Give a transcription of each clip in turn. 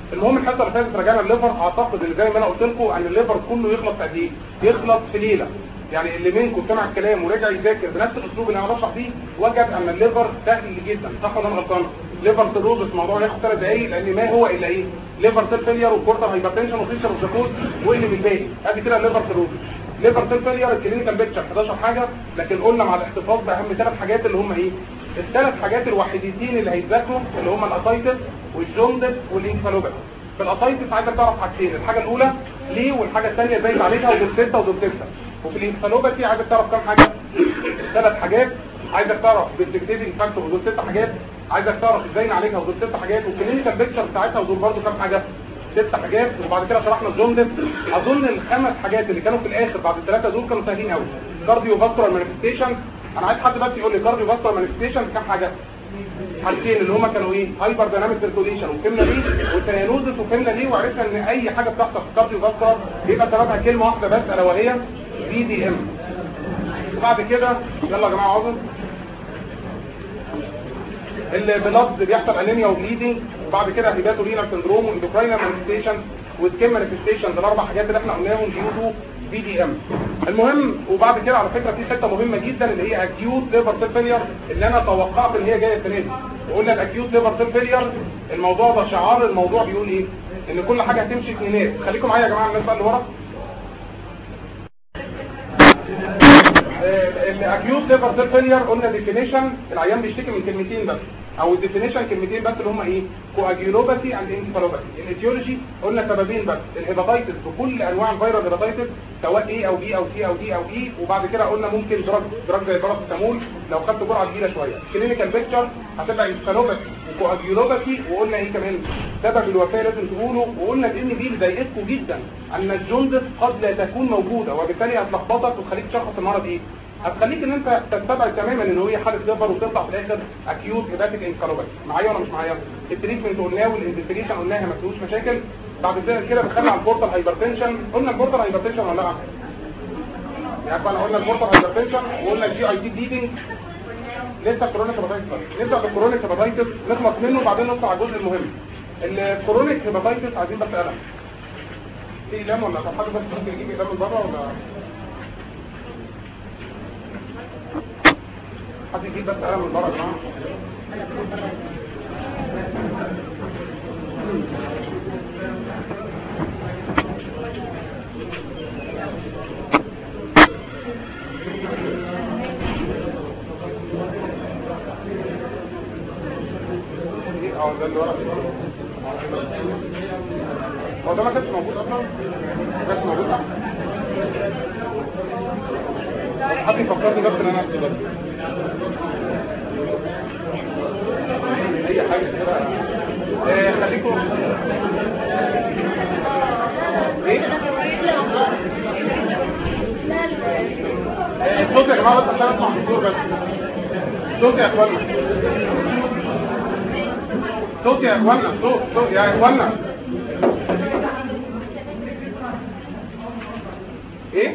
المهم الحصه اللي فاتت رجعنا الليفر اعتقد ان زي ما انا قلت لكم ان الليفر كله يخلص في قد ايه يخلص في ليله يعني اللي منكم سمع الكلام ورجع يذاكر بنفس الاسلوب اللي انا بشرح بيه وجد ان الليفر سهل جدا صح ولا انا غلطان ليفر سيروزس موضوع ياخد ثلاث دقايق لان ما هو الا ايه ليفر سيل فيلير وكورتر هايبرتنشن وفيشر وجاكوز واللي من الباقي ادي كده الليفر سيروزس ليفر سيل فيلير الكلينيكال بيكتشر 11 حاجه لكن قلنا مع الاحتفاظ باهم ثلاث حاجات اللي هم ايه الثلاث حاجات الوحيدتين اللي هيتذاكروا اللي هم الاسايتس والجوندس والانفالوباثي في الاسايتس عايزك تعرف حاجتين الحاجه الاولى ليه والحاجه الثانيه ازاي تعالجها ودول سته ودول سته وفي الانفالوباثي عايزك تعرف كام حاجه ثلاث حاجات عايزك تعرف بالديكتيفنج فاكتور ودول ست حاجات عايزك تعرف ازاي نعالجها ودول ست حاجات والكلينيكال بيكتشر بتاعتها ودول برضه كام حاجه ست حاجات وبعد كده شرحنا الجوندس اظن الخمس حاجات اللي كانوا في الاخر بعد الثلاثه دول كانوا سهلين قوي كارديو فاسكولار مانيفستيشن انا عايز حد بس يقول لي كارديو فاسكولار مانيفستيشن كام حاجه حاجتين اللي هما كانوا ايه هايبر دايناميك سيركوليشن وفهمنا ليه والتيانوزس وفهمنا ليه وعرفنا ان اي حاجه بتحصل في الكارديو فاسكولار بيبقى سببها كلمه واحده بس الا وهي بي دي ام بعد كده يلا يا جماعه عظم البلاد بيحصل انيميا وبليدنج وبعد كده هيباتورينا سندروم واندوكراينال مانيفستيشن وسكين مانيفستيشن ده الاربع حاجات اللي احنا قلناهم بيقولوا بي دي ام المهم وبعد كده على فكره في حته مهمه جدا اللي هي اكيوت ليفر سيل فيلير اللي انا توقعت ان هي جايه السنه دي وقلنا الاكيوت ليفر سيل فيلير الموضوع ده شعار الموضوع بيقول ايه ان كل حاجه هتمشي اثنينات خليكم معايا يا جماعه الناس بقى اللي ورا الاكيوت ليفر سيل فيلير قلنا ديفينيشن العيان بيشتكي من كلمتين بس او الديفينيشن كلمتين بس اللي هم ايه كواجيولوباثي اند انفالوباثي الايتيولوجي قلنا سببين بس الهيباتيتس بكل انواع الفيروس هيباتيتس سواء ايه او بي او سي او دي او اي وبعد كده قلنا ممكن دراج دراج زي باراسيتامول لو خدت جرعه كبيره شويه كلينيكال بيكتشر هتبقى انفالوباثي وكواجيولوباثي وقلنا ايه كمان سبب الوفاه لازم تقوله وقلنا الان بي مضايقتكم جدا ان الجوندس قد لا تكون موجوده وبالتالي هتلخبطك وتخليك تشخص المرض ايه هتخليك ان انت تستبعد تماما ان هي حاله ليفر وتطلع في الاخر اكيوت هيباتيك انكالوباثي معايا ولا مش معايا التريتمنت قلناه والانفستيجيشن قلناها ما فيهوش مشاكل بعد كده كده دخلنا على البورتال هايبرتنشن قلنا البورتال هايبرتنشن ولا لا يا اخوانا قلنا البورتال هايبرتنشن وقلنا الجي اي دي بليدنج لسه كرونيك هيباتيتس نبدا بالكرونيك هيباتيتس نخلص منه وبعدين ندخل على الجزء المهم الكرونيك هيباتيتس عايزين بس قلم في اقلام ولا طب حد بس ممكن يجيب اقلام من بره ولا حد يجيب بس قلم من بره يا جماعه اه ده اللي ورا هو ده ما كانش موجود اصلا ما كانش موجود صح حد يفكرني بس ان انا اكتب بس اي حاجه كده آه، خليكم ايه آه، الصوت يا جماعه بس عشان اسمع الدكتور بس صوت يا اخوانا صوت يا اخوانا صوت صوت يا اخوانا ايه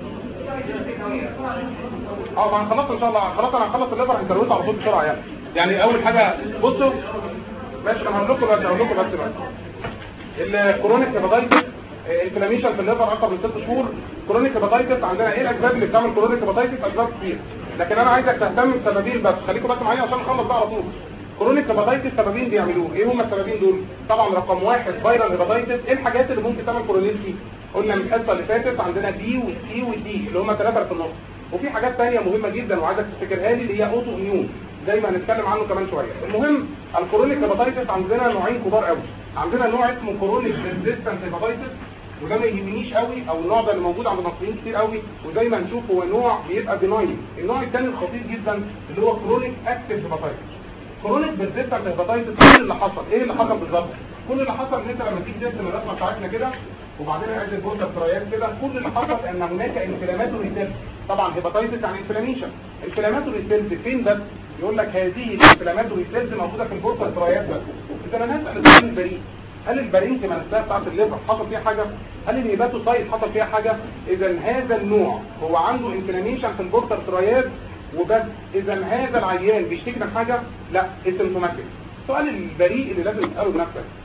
اه ما هنخلص ان شاء الله خلاص انا هخلص الليفر انترويت على طول بسرعه يعني يعني اول حاجه بصوا ماشي انا هقول لكم بس هقول لكم بس بس الكرونيك هيباتايتس انفلاميشن في الليفر اكتر من ست شهور كرونيك هيباتايتس عندنا ايه الاسباب اللي بتعمل كرونيك هيباتايتس اسباب كتير لكن انا عايزك تهتم بسببين بس خليكم بس معايا عشان نخلص بقى على طول كرونيك هيباتايتس سببين بيعملوه ايه هم السببين دول طبعا رقم واحد فيرال هيباتايتس ايه الحاجات اللي ممكن تعمل كورونيتي قلنا من الحصه اللي فاتت عندنا بي والسي والدي اللي هم ثلاثه في النص وفي حاجات ثانيه مهمه جدا وعايزك تفتكرها لي اللي هي اوتو اميون زي ما هنتكلم عنه كمان شويه المهم الكرونيك هيباتايتس عندنا نوعين كبار قوي عندنا نوع اسمه كرونيك ريزيستنت هيباتايتس وده ما يهمنيش قوي او النوع ده اللي موجود عند المصريين كتير قوي وزي ما نشوف هو نوع بيبقى بناين النوع الثاني الخطير جدا اللي هو كرونيك اكتف هيباتايتس كرونيك بالذات الهيباتايتس كل اللي حصل ايه اللي حصل بالظبط كل اللي حصل ان انت لما تيجي ترسم الرسمه بتاعتنا كده وبعدين عايز البورصه الترايات كده كل اللي حصل ان هناك انفلاماتوري سيلز طبعا هيباتايتس يعني انفلاميشن انفلاماتوري سيلز فين بس يقول لك هذه الانفلاماتوري سيلز موجوده في البورصه الترايات بس اذا انا هسال السؤال البريء هل البرينك نفسها بتاعت الليفر حصل فيها حاجه هل الهيباتوسايت حصل فيها حاجه اذا هذا النوع هو عنده انفلاميشن في البورصه الترايات وبس اذا هذا العيان بيشتكي من حاجه لا اسيمتوماتيك السؤال البريء اللي لازم تساله لنفسك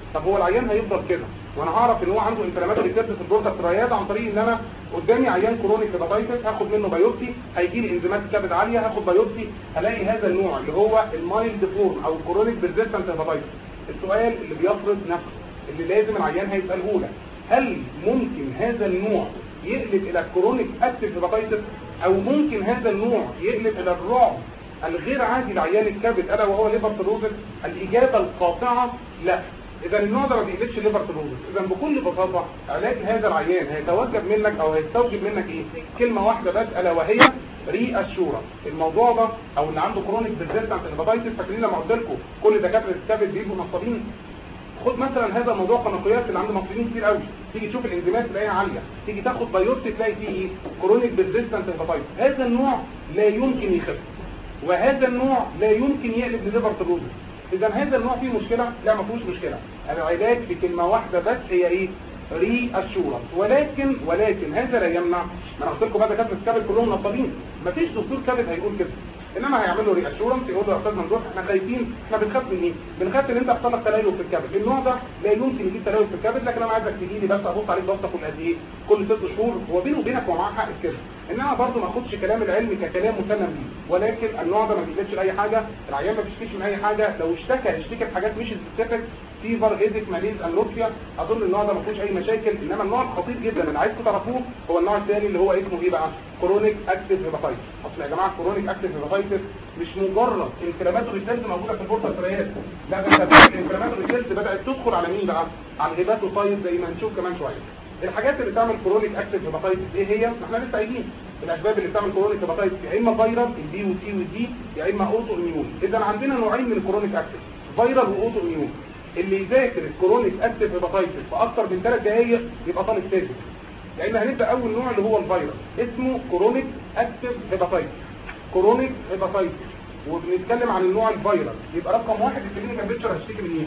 طب هو العيان هيفضل كده وانا هعرف ان هو عنده انفلاماتوري سيرفيس في البورتا تراياد عن طريق ان انا قدامي عيان كرونيك هيباتايتس هاخد منه بايوبسي هيجي لي انزيمات كبد عاليه هاخد بايوبسي هلاقي هذا النوع اللي هو المايلد فورم او الكرونيك بيرزيستنت هيباتايتس السؤال اللي بيفرض نفسه اللي لازم العيان هيساله لك هل ممكن هذا النوع يقلب الى كرونيك اكتيف هيباتايتس او ممكن هذا النوع يقلب الى الرعب الغير عادي لعيان الكبد الا وهو ليفر سيروزس الاجابه القاطعه لا اذا النوع ده ما بيقلبش ليفر سيروزس اذا بكل بساطه علاج هذا العيان هيتوجب منك او هيستوجب منك ايه كلمه واحده بس الا وهي ري اشورنس الموضوع ده او اللي عنده كرونيك بيرزيستنت هيباتايتس فاكرين لما قلت لكم كل دكاتره الكبد بيبقوا نصابين خد مثلا هذا الموضوع قنقيات اللي عند مصريين كتير قوي تيجي تشوف الانزيمات تلاقيها عاليه تيجي تاخد بايوبسي تلاقي فيه ايه كرونيك بيرزيستنت هيباتايتس هذا النوع لا يمكن يخف وهذا النوع لا يمكن يقلب لليفر سيروزس اذا هذا النوع فيه مشكله لا ما فيهوش مشكله العلاج بكلمه واحده بس هي ايه ري اشورنس ولكن ولكن هذا لا يمنع ما انا قلت لكم بقى دكاتره الكبد كلهم نصابين مفيش دكتور كبد هيقول كده انما هيعمل له ري اشورنس يقول له يا استاذ ممدوح احنا خايفين احنا بنخاف من ايه؟ بنخاف ان انت يحصل لك تليف في الكبد النوع ده لا يمكن يجيب تليف في الكبد لكن انا عايزك تجي لي بس ابص عليك بصه كل قد ايه؟ كل ست شهور هو بينه وبينك ومعاه حق في كده انما برضه ما اخدش كلام العلم ككلام مسلم بيه ولكن النوع ده ما بيجيبش لاي حاجه العيان ما بيشتكيش من اي حاجه لو اشتكى يشتكي بحاجات مش سبيسيفيك فيفر ايديك ماليز انلوكسيا اظن النوع ده ما فيهوش اي مشاكل انما النوع الخطير جدا اللي عايزكم تعرفوه هو النوع الثاني اللي هو اسمه ايه بقى كرونيك اكتيف هيباتايتس اصل يا جماعه كرونيك اكتيف هيباتايتس مش مجرد انفلاماتوري سيلز موجوده في البورتا الثريات لا ده الانفلاماتوري سيلز بدات تدخل على مين بقى على الهيباتوسايت زي ما هنشوف كمان شويه الحاجات اللي بتعمل كرونيك اكتيف هيباتايتس ايه هي احنا لسه قايلين الاسباب اللي بتعمل كرونيك هيباتايتس يا اما فيرال البي والسي والدي يا اما اوتو اميون اذا عندنا نوعين من الكرونيك اكتيف فيرال واوتو اميون اللي يذاكر الكرونيك اكتيف هيباتايتس في اكتر من ثلاث دقائق يبقى طالب ثالث لان هنبدا اول نوع اللي هو الفيروس اسمه كرونيك اكتيف هيباتايتس كرونيك هيباتايتس وبنتكلم عن النوع الفيروس يبقى رقم واحد الكلينيكال بيكتشر هشتكي من ايه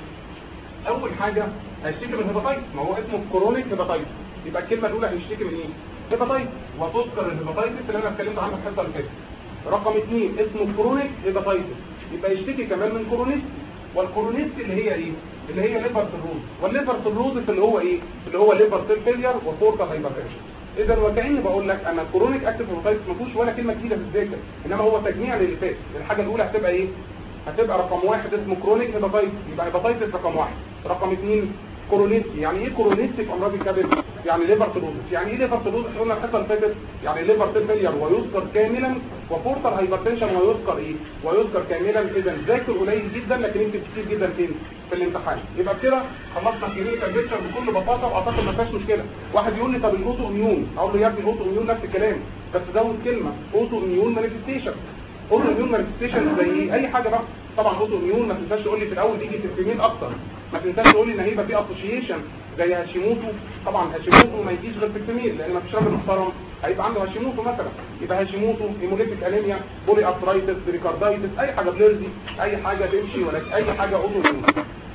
اول حاجه هشتكي من هيباتايتس ما هو اسمه كرونيك هيباتايتس يبقى الكلمه الاولى هنشتكي من ايه هيباتايتس وتذكر الهيباتايتس اللي انا اتكلمت عنها الحصه اللي فاتت رقم اثنين اسمه كرونيك هيباتايتس يبقى يشتكي كمان من كرونيك والكورونيست اللي هي ايه اللي هي ليفر سيروز والليفر سيروز اللي هو ايه اللي هو ليفر سيل فيلير وفورتال هايبرتنشن اذا وكاني بقول لك انا كرونيك اكتيف هيباتايتس ما فيهوش ولا كلمه جديده في الذاكر انما هو تجميع للي فات الحاجه الاولى هتبقى ايه هتبقى رقم واحد اسمه كرونيك هيباتايتس يبقى هيباتايتس رقم واحد رقم اثنين كورونيستي يعني ايه كورونيستي في امراض الكبد يعني ليفر سيروزس يعني ايه ليفر سيروزس قلنا الحصه اللي فاتت يعني ليفر سيل فيلير ويذكر كاملا وفورتال هايبرتنشن ويذكر ايه ويذكر كاملا اذا ذاكر قليل جدا لكن يمكن كتير جدا فين في الامتحان يبقى كده خلصنا كلينيكال بيكتشر بكل بساطه واعتقد ما فيهاش مشكله واحد يقول لي طب الاوتو اميون اقول له يا ابني الاوتو اميون نفس الكلام بس زود كلمه اوتو اميون مانيفستيشن اوتو اميون مانيفستيشن زي ايه اي حاجه بقى طبعا اوتو اميون ما تنساش تقول لي في الاول يجي في الفيميل اكتر ما تنساش تقول لي ان هيبقى في اسوشيشن زي هاشيموتو طبعا هاشيموتو ما يجيش غير في الفيميل لان ما فيش راجل محترم هيبقى عنده هاشيموتو مثلا يبقى هاشيموتو هيموليتيك انيميا بولي ارثرايتس بريكاردايتس اي حاجه بليرزي اي حاجه تمشي ولا اي حاجه اوتو اميون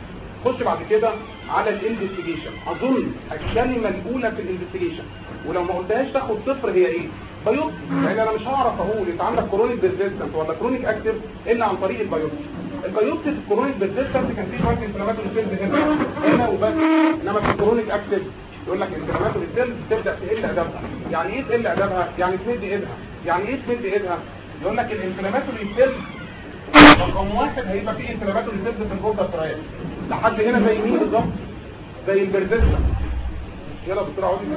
خش بعد كده على الانفستيجيشن اظن الكلمه الاولى في الانفستيجيشن ولو ما قلتهاش تاخد صفر هي ايه بايوبسي لان انا مش هعرف اقول انت عندك كرونيك بيرزيستنت ولا كرونيك اكتيف الا عن طريق البايوبسي البايوبسي في الكرونيك بيرزيستنت كان فيه شويه انفلاماتوري سيلز هنا هنا وبس انما في الكرونيك اكتيف يقول لك انفلاماتوري سيلز تبدا تقل ادابها يعني ايه تقل ادابها يعني تمد ايدها يعني ايه تمد ايدها يقول لك الانفلاماتوري سيلز رقم واحد هيبقى فيه انفلاماتوري سيلز في الجلطه الثرائيه لحد هنا زي مين بالظبط زي البرزيستنت يلا بسرعه عودي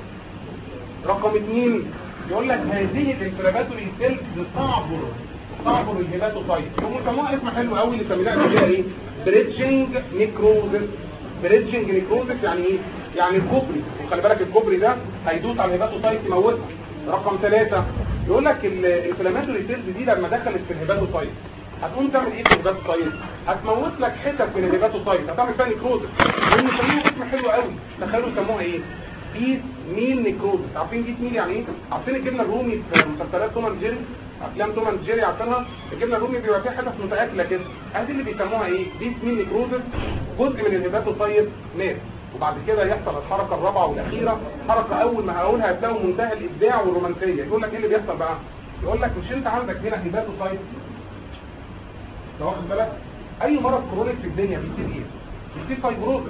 رقم اثنين يقول لك هذه الانفلاماتوري سيلز تعبر تعبر الهيباتوسايت هم سموها اسم حلو قوي اللي سميناها كده ايه بريدجنج نيكروزس بريدجنج نيكروزس يعني ايه يعني الكوبري وخلي بالك الكوبري ده هيدوس على الهيباتوسايت يموتها رقم ثلاثة يقول لك الانفلاماتوري سيلز دي لما دخلت في الهيباتوسايت هتقوم تعمل ايه في الهيباتوسايت هتموت لك حتت من الهيباتوسايت هتعمل فيها نيكروزس لان سموه اسم حلو قوي تخيلوا سموها ايه بيس ميل نيكروزس عارفين بيس ميل يعني ايه عارفين الجبنه الرومي في مسلسلات توم اند جيري افلام توم اند جيري عارفينها الجبنه الرومي بيبقى فيها حتت متاكله كده ادي اللي بيسموها ايه بيس ميل نيكروزس جزء من الهيباتوسايت مات وبعد كده يحصل الحركه الرابعه والاخيره حركه اول ما هقولها هتلاقوا منتهى الابداع والرومانسيه يقول لك ايه اللي بيحصل بقى يقول لك مش انت عندك هنا هيباتوسايت لو واخد بالك اي مرض كرونيك في الدنيا بيصير ايه بيصير فايبروزس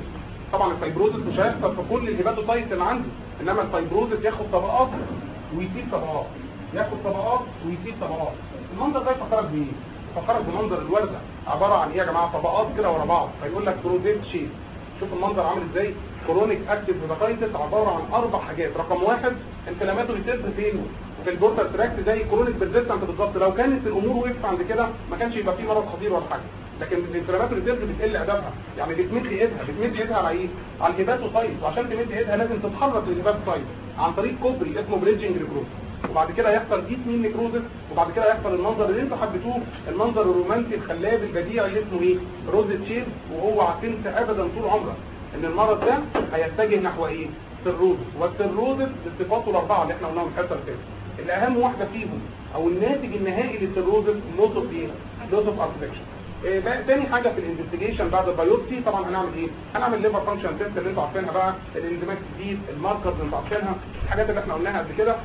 طبعا الفايبروزس مش هيحصل في كل الهيباتوسايتس اللي عندي انما الفايبروزس ياخد طبقات ويسيب طبقات ياخد طبقات ويسيب طبقات المنظر ده يفكرك بايه يفكرك بمنظر الورده عباره عن ايه يا جماعه طبقات كده ورا بعض فيقول لك بروزيت شيب شوف المنظر عامل ازاي كرونيك اكتيف هيباتايتس عباره عن اربع حاجات رقم واحد انفلاماتوري سيلز فين في البورتال تراكت زي كرونيك بيرزيستنت بالظبط لو كانت الامور وقفت عند كده ما كانش يبقى في مرض خطير ولا حاجه لكن الانفلاماتوري سيلز بتقل ادابها يعني بتمد ايدها بتمد ايدها على ايه على الهيباتوسايت وعشان تمد ايدها لازم تتحرك للهيباتوسايت عن طريق كوبري اسمه بريدجنج ريكروز وبعد كده يحصل ديس مين نيكروزس وبعد كده يحصل المنظر اللي انتوا حبيتوه المنظر الرومانسي الخلاب البديع اللي اسمه ايه روزت شيب وهو هتنسى ابدا طول عمرك ان المرض ده هيتجه نحو ايه سيروزس والسيروزس بصفاته الاربعه اللي احنا قلناهم الحصه اللي فاتت اللي اهم واحده فيهم او الناتج النهائي للسيروزس لوس اوف ايه لوس اوف ارتكشن إيه بقى تاني حاجه في الانفستيجيشن بعد البيوبسي طبعا هنعمل ايه هنعمل ليفر فانكشن تيست اللي انتوا عارفينها بقى الانزيمات الجديد الماركرز اللي انتوا عارفينها الحاجات اللي احنا قلناها قبل كده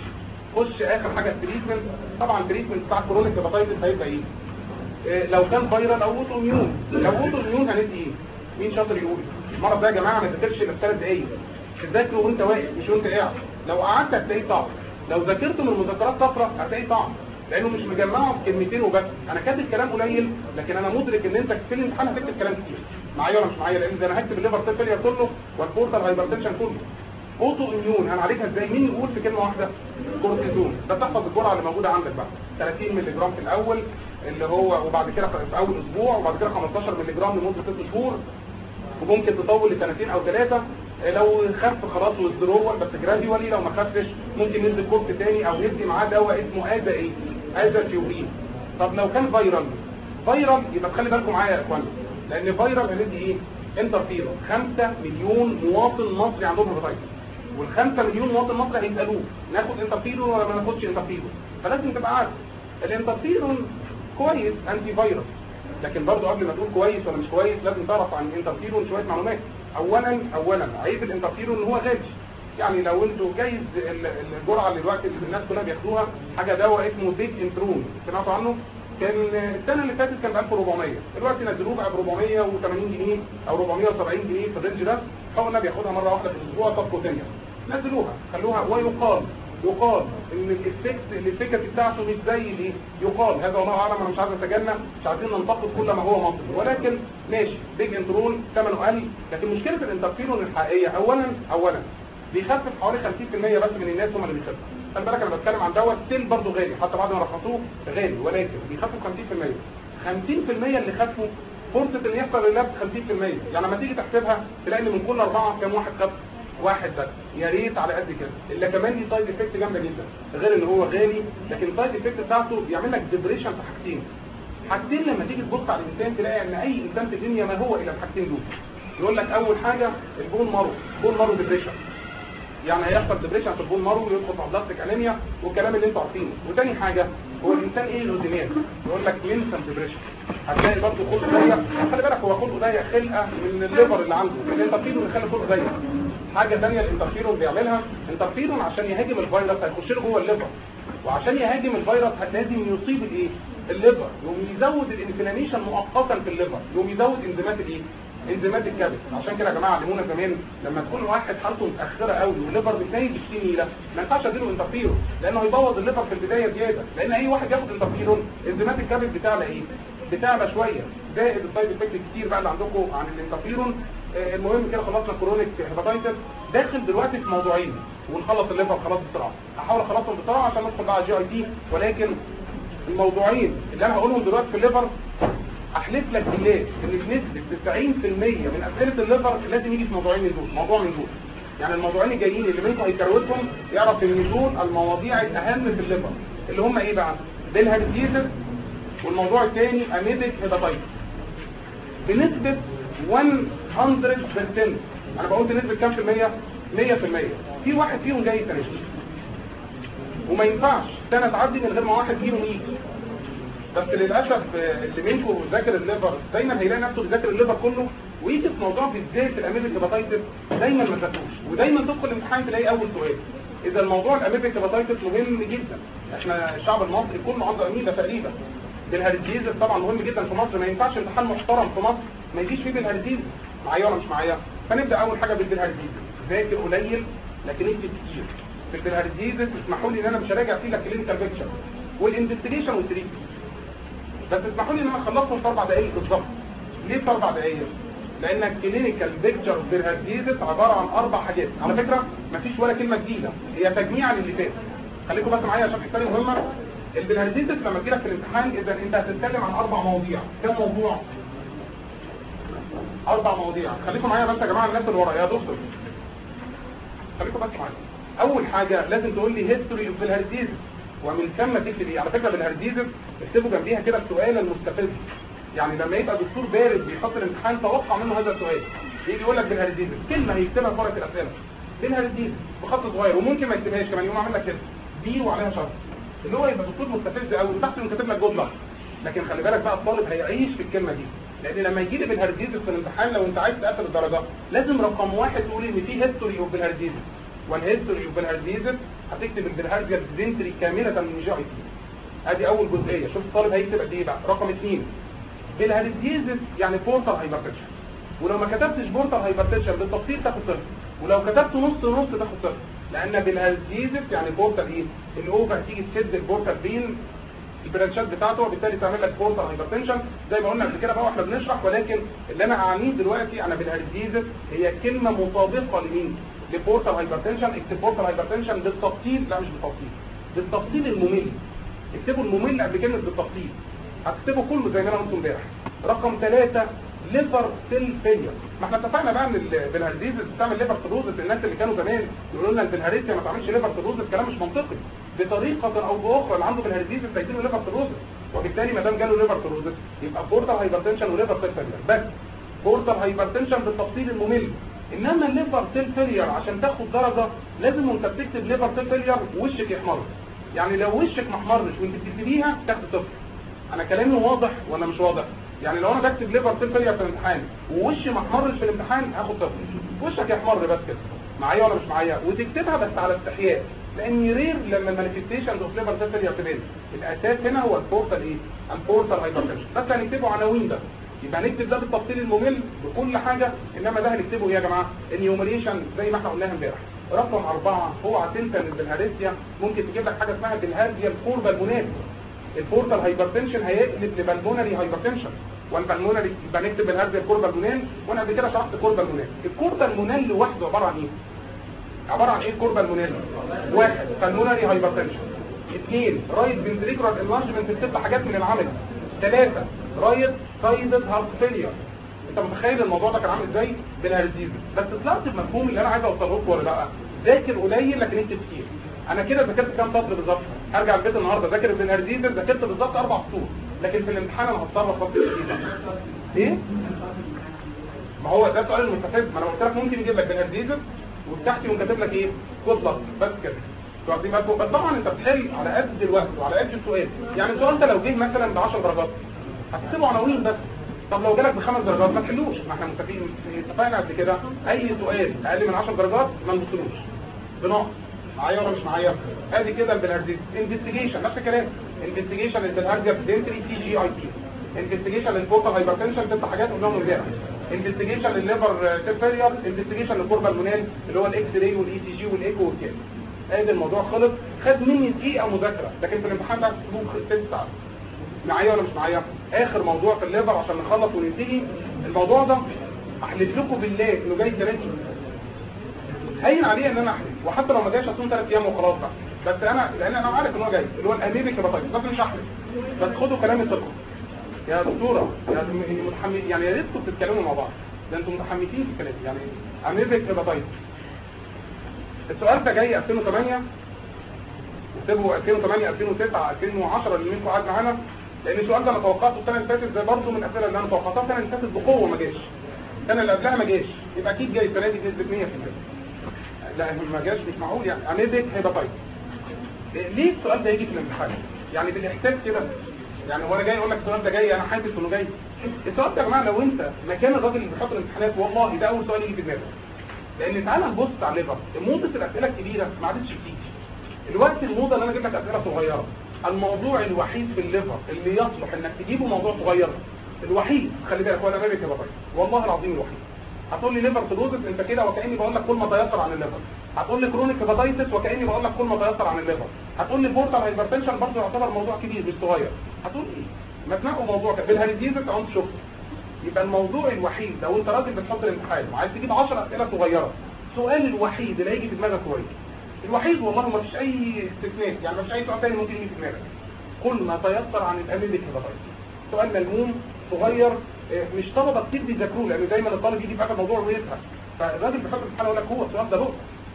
خش اخر حاجه التريتمنت طبعا التريتمنت بتاع كرونيك هيباتايتس هيبقى ايه إيه لو كان فيرال او اوتو اميون لو اوتو اميون هندي ايه مين شاطر يقول المرض ده يا جماعه ما تذاكرش الا في ثلاث دقايق تذاكره وانت واقف مش وانت قاعد لو قعدت هتلاقيه صعب لو ذاكرته من المذكرات صفرة هتلاقيه صعب لانه مش مجمعه في كلمتين وبس انا كاتب كلام قليل لكن انا مدرك ان انت في الامتحان هتكتب كلام كتير معايا ولا مش معايا لان ده انا هكتب الليفر سيل فيلير كله والبورتال هايبرتنشن كله اوتو اميون هنعالجها ازاي مين يقول في كلمه واحده كورتيزون ده تحفظ الجرعه اللي موجوده عندك بقى 30 مللي جرام في الاول اللي هو وبعد كده في اول اسبوع وبعد كده 15 مللي جرام لمده 6 شهور وممكن تطول لسنتين او ثلاثه لو خف خلاص ويزدرول بس جراديوالي لو ما خفش ممكن ندي كورس تاني او ندي معاه دواء اسمه اذا ايه اذا تيورين طب لو كان فيرال فيرال يبقى خلي بالكم معايا يا اخوانا لان فيرال هندي ايه انترفيرون 5 مليون مواطن مصري عندهم هيباتايتس والخمسة مليون مواطن مصري هيسالوه ناخد انترفيرون ولا ما ناخدش انترفيرون فلازم تبقى عارف الانترفيرون كويس انتي فيروس لكن برضه قبل ما تقول كويس ولا مش كويس لازم تعرف عن الانترفيرون شويه معلومات اولا اولا عيب الانترفيرون ان هو غالي يعني لو انتوا جايز الجرعه اللي دلوقتي اللي الناس كلها بياخدوها حاجه دواء اسمه ديك انترون سمعتوا عنه كان السنه اللي فاتت كان ب 1400 دلوقتي نزلوه بقى ب 480 جنيه او 470 جنيه في الرينج ده حقنا بياخدها مره واحده في الاسبوع سبكوتينيا نزلوها خلوها ويقال يقال ان الافكت الافكت بتاعته مش زي الايه يقال هذا والله اعلم انا مش عايز اتجنى مش عايزين ننتقد كل ما هو منطقي ولكن ماشي بيج انترون ثمنه قل لكن مشكله الانترفيرون الحقيقيه اولا اولا بيخفف حوالي 50% بس من الناس هم اللي بيخفوا خلي بالك انا بتكلم عن دواء ستيل برضه غالي حتى بعد ما رخصوه غالي ولكن بيخفف 50% 50% اللي خفوا فرصه ان يحصل اللبس 50% يعني لما تيجي تحسبها تلاقي ان من كل اربعه كام واحد خف واحد بس يا ريت على قد كده الا كمان دي سايد افكت جامده جدا غير ان هو غالي لكن السايد افكت بتاعته بيعمل لك ديبريشن في حاجتين حاجتين لما تيجي تبص على الانسان تلاقي ان اي انسان في الدنيا ما هو الا الحاجتين دول يقول لك اول حاجه البون مارو بون مارو ديبريشن يعني هيحصل ديبريشن في البون مارو ويدخل في بلاستيك انيميا والكلام اللي انتوا عارفينه وتاني حاجه هو الانسان ايه الاوزيمات يقول لك منسن ديبريشن هتلاقي برضه خلقه ضيق خلي بالك هو خلقه ضيق خلقه من الليفر اللي عنده الانترفيرون يخلي خلقه ضيق حاجه ثانيه الانترفيرون بيعملها انترفيرون عشان يهاجم الفيروس هيخش له جوه الليفر وعشان يهاجم الفيروس لازم يصيب الايه الليفر يقوم يزود الانفلاميشن مؤقتا في الليفر يقوم يزود انزيمات الايه انزيمات الكبد عشان كده يا جماعه علمونا زمان لما تكون واحد حالته متاخره قوي والليفر بتنيل بالسين ده ما ينفعش اديله انترفيرون لانه هيبوظ الليفر في البدايه زياده لان اي واحد ياخد انترفيرون انزيمات الكبد بتعلى ايه بتعلى شويه زائد السايد افكت كتير بقى اللي عندكم عن الانترفيرون آه المهم كده خلصنا كرونيك هيباتايتس داخل دلوقتي في موضوعين ونخلص الليفر خلاص بسرعه هحاول اخلصهم بسرعه عشان ندخل بقى على جي اي تي ولكن الموضوعين اللي انا هقولهم دلوقتي في الليفر احلف لك بالله ان بنسبه 90% من اسئله الليفر لازم يجي في موضوعين من دول موضوع من دول يعني الموضوعين الجايين اللي منكم هيكروتهم يعرف ان دول المواضيع الاهم في الليفر اللي هم ايه بقى بالهرزيزس والموضوع الثاني اميبك هيباتايتس بنسبه 100% انا بقول بنسبه كام في المية 100% في واحد فيهم جاي سنه وما ينفعش سنه تعدي من غير ما واحد فيهم يجي بس للاسف اللي منكم ذاكر الليفر دايما هيلاقي نفسه بيذاكر الليفر كله ويجي في موضوع بالذات الاميبك هيباتايتس دايما ما ذاكروش ودايما تدخل الامتحان تلاقي اول سؤال اذا الموضوع الاميبك هيباتايتس مهم جدا احنا الشعب المصري كله عنده اميبا تقريبا بالهرزيزس طبعا مهم جدا في مصر ما ينفعش امتحان محترم في مصر ما يجيش فيه بالهرزيزس معايا ولا مش معايا فنبدا اول حاجه بالبلهارزيز ذاكر قليل لكن اكتب كتير في البلهارزيز اسمحوا لي ان انا مش هراجع فيه لا كلينيكال بيكتشر والانفستيجيشن والتريتمنت بس اسمحوا لي ان انا اخلصهم في اربع دقائق بالظبط ليه في اربع دقائق؟ لان الكلينيكال بيكتشر بالهارزيز عباره عن اربع حاجات على فكره مفيش ولا كلمه جديده هي تجميع للي فات خليكم بس معايا عشان حاجه مهمه البلهارزيز لما تجيلك في الامتحان اذا انت هتتكلم عن اربع مواضيع كم موضوع؟ اربع مواضيع خليكم معايا بس يا جماعه الناس اللي ورايا يا دكتور خليكم بس معايا اول حاجه لازم تقول لي هيستوري اوف بالهارزيز ومن ثم تكتب ايه على فكره بالهارزيز اكتبوا جنبيها كده السؤال المستفز يعني لما يبقى دكتور بارد بيحط الامتحان توقع منه هذا السؤال يجي يقول لك بالهارزيز كلمه هيكتبها في ورقه الاسئله بالهارزيز بخط صغير وممكن ما يكتبهاش كمان يقوم عامل لك كده دي وعليها شرط اللي هو يبقى دكتور مستفز قوي وتحت انه كاتب لك جود لك لكن خلي بالك بقى الطالب هيعيش في الكلمه دي لان لما يجي لي بالهارديز في الامتحان لو انت عايز تقفل الدرجه لازم رقم واحد تقول ان في هيستوري اوف بالهارديز والهيستوري اوف بالهارديز هتكتب البلهارديا ديزنتري كامله من جي اي تي ادي اول جزئيه شوف الطالب هيكتب قد ايه بقى رقم اثنين بالهارديز يعني بورتال هايبرتنشن ولو ما كتبتش بورتال هايبرتنشن بالتفصيل تاخد صفر ولو كتبت نص نص تاخد صفر لان بالهارديز يعني بورتال ايه الاوفر تيجي تسد البورتال بين البرانشات بتاعته وبالتالي تعمل لك بورتال هايبرتنشن زي ما قلنا قبل كده بقى واحنا بنشرح ولكن اللي انا هعنيه دلوقتي انا بالهارديز هي كلمه مطابقه لمين؟ لبورتال هايبرتنشن اكتب بورتال هايبرتنشن بالتفصيل لا مش بالتفصيل بالتفصيل الممل اكتبوا الممل قبل كلمه بالتفصيل هتكتبوا كله زي ما انا قلت امبارح رقم ثلاثة ليفر سيل فيلير ما احنا اتفقنا بقى ان البلهارديز بتعمل ليفر سيروزس الناس اللي كانوا زمان يقولوا لنا البلهاريتيا ما تعملش ليفر سيروزس كلام مش منطقي بطريقه او باخرى اللي عنده بلهارديز هيجيله ليفر سيروزس وبالتالي ما دام جاله ليفر سيروزس يبقى بورتال هايبرتنشن وليفر سيل فيلير بس بورتال هايبرتنشن بالتفصيل الممل انما الليفر سيل فيلير عشان تاخد درجه لازم وانت بتكتب ليفر سيل فيلير وشك يحمر يعني لو وشك ما احمرش وانت بتكتبيها تاخد صفر انا كلامي واضح ولا مش واضح يعني لو انا بكتب ليفر سيل فيلير في الامتحان ووشي ما احمرش في الامتحان هاخد صفر وشك يحمر بس كده معايا ولا مش معايا وتكتبها بس على استحياء لان رير لما المانيفستيشن اوف ليفر سيل فيلير تبان الاساس هنا هو البورتال ايه البورتال هايبرتنشن بس هنكتبه عناوين ده يبقى هنكتب ده بالتفصيل الممل بكل حاجه انما ده هنكتبه ايه يا جماعه انيومريشن زي ما احنا قلناها امبارح رقم أربعة اوعى تنسى ان البلهارسيا ممكن تجيب لك حاجه اسمها بالهارسيا الكوربا المناسب البورتال هايبرتنشن هيقلب لبلمونري هايبرتنشن والبلمونري يبقى نكتب بالهارد الكوربا المونال وانا قبل كده شرحت الكوربا المونال الكوربا المونال لوحده عباره عن ايه عباره عن ايه الكوربا المونال واحد بلمونري هايبرتنشن اثنين رايت فنتريكولار انلارجمنت الست حاجات من العمل ثلاثه رايت سايدد هارت فيلير انت متخيل الموضوع ده كان عامل ازاي بالهارديز بس طلعت بمفهوم اللي انا عايز اوصله لكم ولا لا ذاكر قليل لكن انت كتير انا كده ذاكرت كام سطر بالظبط هرجع البيت النهارده ذاكر بالهارديز ذاكرت بالظبط اربع سطور لكن في الامتحان انا هتصرف خط جديد ايه ما هو ده السؤال المستفز ما انا قلت لك ممكن يجيب لك بالهارديز وتحت يقوم كاتب لك ايه جود لك بس كده واخدين بالكم بس طبعا انت بتحل على قد الوقت وعلى قد السؤال يعني السؤال انت لو جه مثلا ب 10 درجات هتكتبه عناوين بس طب لو جالك بخمس درجات ما تحلوش ما احنا متفقين اتفقنا قبل كده اي سؤال اقل من 10 درجات ما نبصلوش بنقص معايا ولا مش معايا ادي كده البلهارديز انفستيجيشن نفس الكلام انفستيجيشن للبلهارديا دنتري سي جي اي تي انفستيجيشن للبورتال هايبرتنشن ست حاجات قلناهم امبارح انفستيجيشن للليفر سيرفيريال انفستيجيشن للكوربا المونال اللي هو الاكس راي والاي سي جي والايكو والكيس ادي الموضوع خلص خد مني دقيقه مذاكره لكن في الامتحان بقى تسيبوه ست ساعات معايا ولا مش معايا اخر موضوع في الليفر عشان نخلص وننتهي الموضوع ده احلف لكم بالله انه جاي ثلاث هين عليه ان انا احلف وحتى لو ما جاش هتكون ثلاث ايام وخلاص بقى بس انا لان انا عارف ان هو جاي اللي هو الاميبك هيباتايتس بس مش هحلف بس خدوا كلامي ثقه يا دكتوره يا متحمس يعني يا ريتكم تتكلموا مع بعض ده انتم متحمسين في الكلام يعني اميبك هيباتايتس السؤال ده جاي 2008 اكتبوا 2008 2009 2010 اللي منكم قاعد معانا لان السؤال ده انا توقعته السنه اللي فاتت زي برضه من الاسئله اللي انا توقعتها السنه اللي فاتت بقوه ما جاش السنه اللي قبلها ما جاش يبقى اكيد جاي السنه دي بنسبه 100% لا ما جاش مش معقول يعني اميبك هيباتايتس ليه السؤال ده يجي في الامتحان يعني بالاحساس كده يعني هو انا جاي اقول لك السؤال ده جاي انا حاسس انه جاي السؤال ده يا جماعه لو انت مكان الراجل اللي بيحط الامتحانات والله ده اول سؤال يجي في دماغك لان تعالى نبص على الليفر موضه الاسئله الكبيره ما عادتش بتيجي الوقت الموضه اللي انا اجيب لك اسئله صغيره الموضوع الوحيد في الليفر اللي يصلح انك تجيبه موضوع صغير الوحيد خلي بالك ولا مالك يا بطل والله العظيم الوحيد هتقول لي ليفر سيروزس انت كده وكاني بقول لك كل ما تيسر عن الليفر هتقول لي كرونيك هيباتيتس وكاني بقول لك كل ما تيسر عن الليفر هتقول لي بورتال هايبرتنشن برضه يعتبر موضوع كبير مش صغير هتقول ايه ما تنقوا موضوع كده بالهاليديزس اهو انت شفت يبقى الموضوع الوحيد لو انت راجل بتحط الامتحان وعايز تجيب 10 اسئله صغيره السؤال الوحيد اللي هيجي في دماغك هو ايه الوحيد والله ما فيش اي استثناء يعني ما فيش اي سؤال ثاني ممكن يجي في دماغك كل ما تيسر عن الاميبيك هيباتيتس سؤال ملموم صغير اه، مش طلبه كتير بيذاكروه لان دايما الطالب يجي في اخر موضوع ويزهق فالراجل بيحط الامتحان يقول لك هو السؤال ده له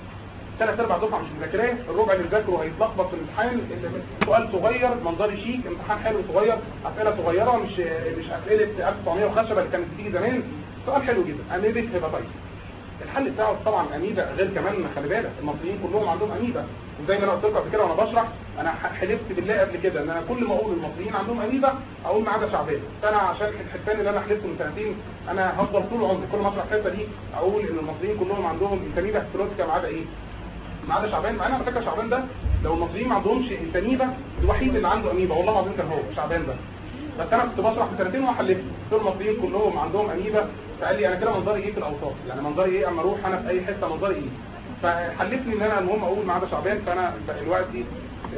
ثلاث ارباع دفعه مش مذاكراه الربع اللي ذاكره هيتلخبط في الامتحان سؤال صغير منظري شيك امتحان حلو صغير اسئله صغيره مش مش اسئله 1900 وخشبه اللي كانت بتيجي زمان سؤال حلو جدا اميبيك هيباتيتس الحل بتاعه طبعا اميبا غير كمان خلي بالك المصريين كلهم عندهم اميبا وزي ما انا قلت لكم قبل كده وانا بشرح انا ح- حلفت بالله قبل كده ان انا كل ما اقول المصريين عندهم اميبا اقول ما عدا شعبان فانا عشان الحلفان اللي انا حلفته من سنتين انا هفضل طول عمري كل ما اشرح الحته دي اقول ان المصريين كلهم عندهم انتاميبا هستروتيكا ما عدا ايه؟ ما عدا شعبان مع ان على فكره شعبان ده لو المصريين ما عندهمش انتاميبا الوحيد اللي عنده اميبا والله العظيم كان هو شعبان ده بس انا كنت بشرح في سنتين وحلفت دول المصريين كلهم عندهم اميبا فقال لي انا كده منظري ايه في الاوساط يعني منظري ايه اما اروح انا في اي حته منظري ايه فحلفني ان انا المهم اقول ما عدا شعبان فانا دلوقتي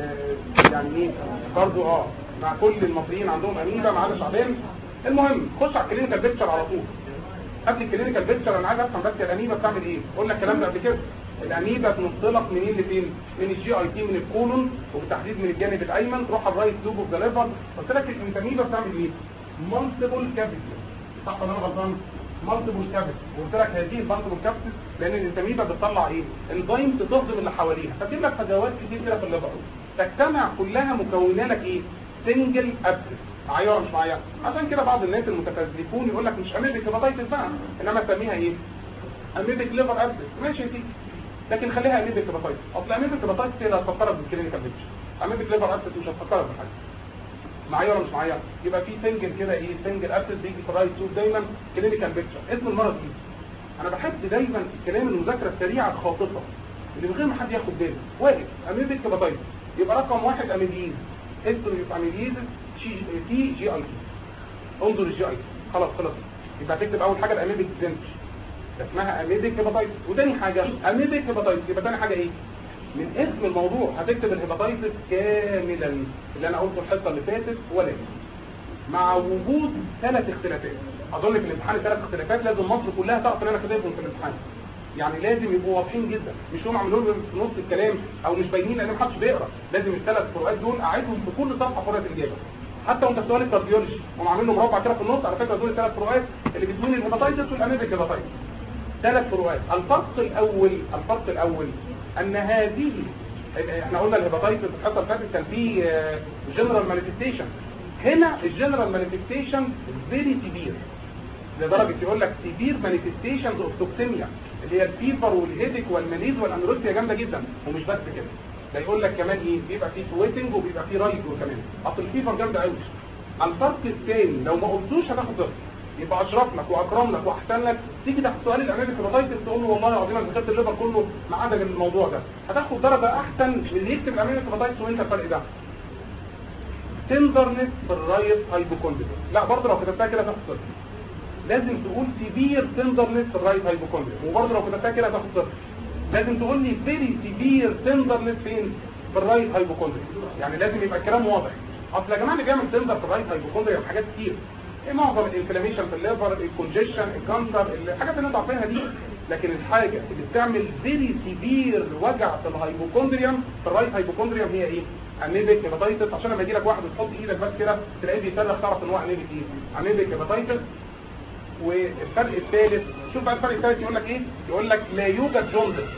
آه، يعني ايه برضو اه مع كل المصريين عندهم اميبا ما عدا شعبان المهم خش على الكلينيكال بيكتشر على طول قبل الكلينيكال بيكتشر انا عايز افهم بس الاميبا بتعمل ايه قلنا الكلام ده قبل كده الاميبا بتنطلق منين لفين من الجي اي تي من الكولون وبالتحديد من الجانب الايمن تروح على الرايت لوب اوف ذا ليفر قلت لك الاميبا بتعمل ايه مالتيبل كافيتي صح ولا انا غلطان مالتيبل كافيتي وقلت لك هذه المالتيبل كافيتي لان الانتاميبا بتطلع ايه انزيم تهضم اللي حواليها فتجيب لك فجوات كتير كده في الليفر تجتمع كلها مكونه لك ايه سنجل ابسس معايا ولا مش معايا عشان كده بعض الناس المتفلسفون يقول لك مش اميبك هيباتيتس بقى انما تسميها ايه اميبك ليفر ابسس ماشي يا سيدي لكن خليها اميبك هيباتيتس اصل اميبك هيباتيتس هي اللي هتفكرك بالكلينيكال بيكتشر اميبك ليفر ابسس مش هتفكرك بحاجه معايا ولا مش معايا يبقى في سنجل كده ايه سنجل ابسس بيجي في الرايت سوب دايما كلينيكال بيكتشر اسم المرض ايه انا بحب دايما الكلام المذاكره السريعه الخاطفه اللي من غير ما حد ياخد باله واقف اميبك هيباتيتس يبقى رقم واحد اميبيز هيستوري اوف اميبيز تي جي اي تي انظر الجي اي تي خلاص خلاص يبقى هتكتب اول حاجه الاميبك ديزنتري اسمها اميبك هيباتيتس وتاني حاجه اميبك هيباتيتس يبقى تاني حاجه ايه من اسم الموضوع هتكتب الهيباتيتس كاملا اللي انا قلته الحصه اللي فاتت ولكن مع وجود ثلاث اختلافات اظن في الامتحان ثلاث اختلافات لازم مصر كلها تعرف ان انا كاتبهم في الامتحان يعني لازم يبقوا واضحين جدا مش هم عاملين لهم في نص الكلام او مش باينين لان محدش بيقرا لازم الثلاث فروقات دول اعيدهم في كل صفحه فروقات الاجابه حتى وانت في سؤال الكارديولوجي هم عاملين له مربع كده في النص على فكره دول الثلاث فروقات اللي بتكون الهيباتيتس والاميبيك هيباتيتس ثلاث فروقات الفرق الاول الفرق الاول ان هذه احنا قلنا الهيباتيتس الحصه اللي فاتت كان في جنرال مانيفستيشن هنا الجنرال مانيفستيشن فيري سيفير لدرجه يقول لك سيفير مانيفستيشنز اوف توكسيميا اللي هي الفيفر والهيدك والماليز والانوركسيا جامده جدا ومش بس كده ده يقول لك كمان ايه بيبقى فيه سويتنج وبيبقى فيه رايج كمان اصل الفيفر جامده قوي الفرق الثاني لو ما قلتوش هتاخد صفر يبقى اشرف لك واكرم لك واحسن لك تيجي تحت سؤال الامامي هيباتيتس تقول له والله العظيم انا ذاكرت الليفر كله ما عدا الموضوع ده هتاخد درجه احسن من اللي يكتب الامامي هيباتيتس وانت الفرق ده تندرنس في الرايت هايبوكوندريا لا برضه لو كتبتها كده هتاخد صفر لازم تقول سيفير تندرنس في الرايت هايبوكوندريا وبرضه لو كتبتها كده هتاخد صفر لازم تقول لي فيري سيفير تندرنس فين في الرايت هايبوكوندريا يعني لازم يبقى الكلام واضح اصل يا جماعه اللي بيعمل تندر في الرايت هايبوكوندريا حاجات كتير ايه معظم الانفلاميشن في الليفر الكونجيشن الكانسر الحاجات اللي انت عارفينها دي لكن الحاجه اللي بتعمل فيري سيفير وجع في الهايبوكوندريوم في الرايت هايبوكوندريوم هي ايه اميبيك هيباتيتس عشان لما يجي لك واحد وتحط ايدك بس كده تلاقيه بيصرخ تعرف ان هو اميبيك ايه اميبيك هيباتيتس والفرق الثالث شوف بقى الفرق الثالث يقول لك ايه يقول لك لا يوجد جوندس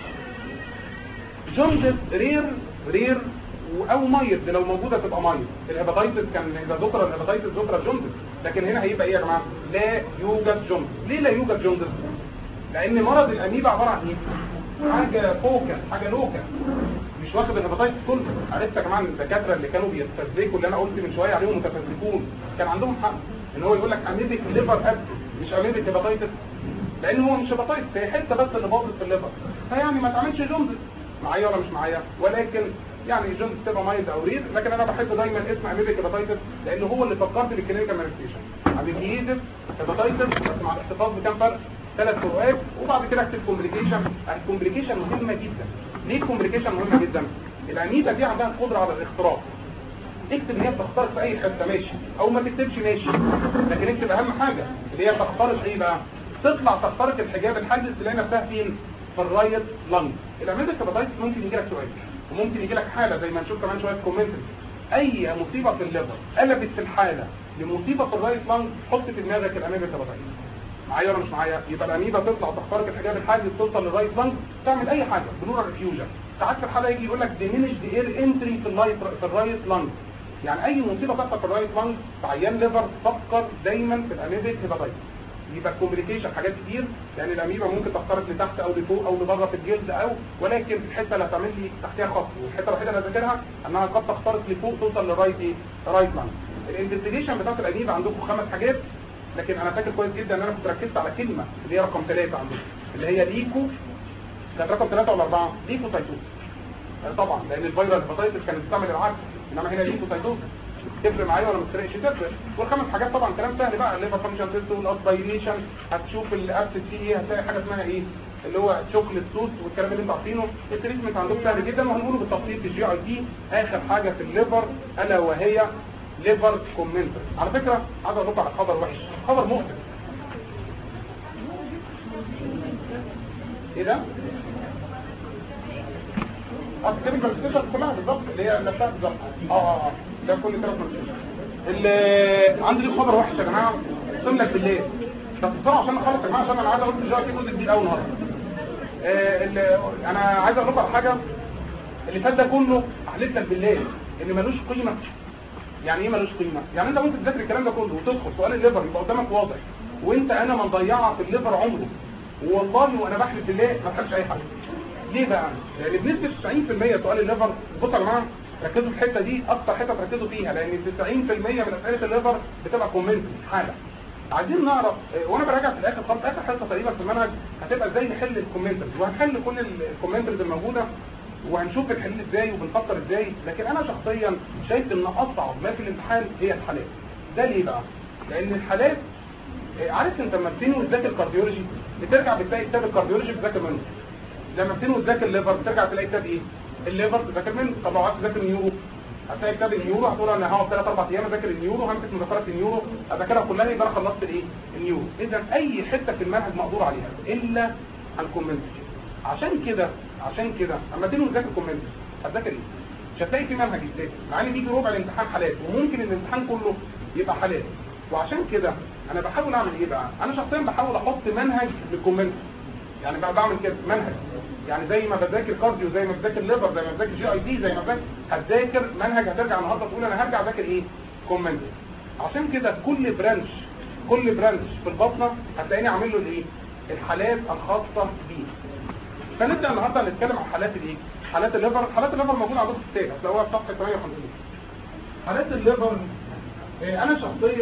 جوندس رير رير او مايد لو موجوده تبقى مايد الهيباتيتس كان اذا ذكر الهيباتيتس ذكر جوندس لكن هنا هيبقى ايه يا جماعه لا يوجد جوندس ليه لا يوجد جوندس لان مرض الاميبا عباره عن ايه حاجه فوكال حاجه لوكال مش واخد الهيباتيتس كله عرفت يا جماعه الدكاتره اللي كانوا بيستفزكوا اللي انا قلت من شويه عليهم متفزلكون كان عندهم حق ان هو يقول لك اميبيك ليفر ابسس مش اميبيك هيباتيتس لان هو مش هيباتيتس هي حته بس اللي باظت في الليفر فيعني ما تعملش جوندس معايا ولا مش معايا ولكن يعني جوندس تبقى مايد او ريد لكن انا بحب دايما اسم اميبيك هيباتيتس لان هو اللي فكرت بالكلينيكال مانيفستيشن اميبيزس هيباتيتس بس مع الاحتفاظ بكام فرق ثلاث فروقات وبعد كده اكتب كومبليكيشن الكومبليكيشن مهمه جدا ليه الكومبليكيشن مهمه جدا الاميبا دي عندها القدره على الاختراق اكتب ان هي بتخترق في اي حته ماشي او ما تكتبش ماشي لكن اكتب اهم حاجه اللي هي تخترق ايه بقى تطلع تخترق الحجاب الحاجز تلاقي نفسها فين في الرايت لانج الاميبا الكباتايتس ممكن يجي لك سؤال وممكن يجي لك حاله زي ما نشوف كمان شويه كومنتري اي مصيبه في الليفر قلبت في الحاله لمصيبه في الرايت لانج حط في دماغك الاميبا الكباتايتس معايا ولا مش معايا يبقى الاميبا تطلع تخترق الحجاب الحاجز توصل للرايت لانج تعمل اي حاجه بلورال ريفيوجن ساعات في الحاله يجي يقول لك ديمينش ذا اير انتري في اللايت في الرايت لانج يعني اي مصيبه تحصل في الرايت لانج في عيان ليفر فكر دايما في الاميبا هيباتايتس يبقى الكومبليكيشن حاجات كتير لان الاميبا ممكن تخترق لتحت او لفوق او لبره في الجلد او ولكن الحته اللي هتعمل لي تحتها خط والحته الوحيده اللي اذاكرها انها قد تخترق لفوق توصل للرايت ايه رايت لانج الانفستيجيشن بتاعت الاميبا عندكم خمس حاجات لكن انا فاكر كويس جدا ان انا كنت ركزت على كلمه اللي هي رقم ثلاثه عندكم اللي هي ليكو كانت رقم ثلاثه ولا اربعه ليكو سايتوز طبعا لان الفيروس هيباتايتس كانت بتعمل العكس انما هنا ليكو سايتوز تفرق معايا ولا ما تفرقش تفرق والخمس حاجات طبعا كلام سهل بقى الليفر فانكشن تيست والاسبيريشن هتشوف الابسس فيه ايه هتلاقي حاجه اسمها ايه اللي هو شوكليت صوص والكلام اللي انتوا عارفينه التريتمنت عندكم سهل جدا وهنقوله بالتفصيل في الجي اي تي اخر حاجه في الليفر الا وهي ليفر كومنتر على فكره عايز اقول لكم على خبر وحش خبر مؤسف ايه ده؟ اه الكيميكال ستيشن كلها بالظبط اللي هي نفسها بالظبط اه اه اه ده كل ثلاث مرات اللي عندي ليه خبر وحش يا جماعه اقسم لك بالله بس بسرعه عشان نخلص يا جماعه عشان انا عايز اقول الجي في جزء كبير قوي النهارده آه اللي انا عايز اقول لكم على حاجه اللي فات ده كله احلف لك بالله ان ملوش قيمه يعني ايه ملوش قيمه يعني انت وانت بتذاكر الكلام ده كله وتدخل سؤال الليفر يبقى قدامك واضح وانت انا مضيعه في الليفر عمره والله وانا بحلف بالله ما تخافش اي حاجه ليه بقى؟ لان بنسبه 90% سؤال الليفر بصوا يا جماعه ركزوا في الحته دي اكتر حته تركزوا فيها لان 90% من اسئله الليفر بتبقى كومنت حاله عايزين نعرف وانا براجع في الاخر خالص اخر حصه تقريبا في المنهج هتبقى ازاي نحل الكومنترز وهنحل كل الكومنترز الموجوده وهنشوف بنحل ازاي وبنفكر ازاي لكن انا شخصيا شايف ان اصعب ما في الامتحان هي الحالات ده ليه بقى؟ لان الحالات عارف انت لما بتنوي تذاكر كارديولوجي بترجع بتلاقي كتاب الكارديولوجي بتذاكر منه لما بتنوي تذاكر الليفر بترجع تلاقي كتاب ايه؟ الليفر تذاكر منه طب لو عايز تذاكر النيورو هتلاقي كتاب النيورو هتقول انا هقعد ثلاث اربع ايام اذاكر النيورو همسك مذكرات النيورو اذاكرها كلها يبقى انا خلصت الايه؟ النيورو اذا اي حته في المنهج مقدور عليها الا الكومنت عشان كده عشان كده اما تنوي تذاكر كومنت هتذاكر ايه؟ مش هتلاقي في منهج ازاي مع ان بيجي ربع الامتحان حالات وممكن الامتحان كله يبقى حالات وعشان كده انا بحاول اعمل ايه بقى انا شخصيا بحاول احط منهج للكومنت يعني بقى بعمل كده منهج يعني زي ما بذاكر كارديو زي ما بذاكر ليفر زي ما بذاكر جي اي دي زي ما بذاكر هتذاكر منهج هترجع النهارده تقول انا هرجع اذاكر ايه كومنت عشان كده كل برانش كل برانش في البطنه هتلاقيني عامل له الايه الحالات الخاصه بيه فنبدا النهارده نتكلم عن حالات الايه حالات الليفر حالات الليفر موجوده عندكم في الكتاب هتلاقوها في صفحه 58 حالات الليفر إيه انا شخصيا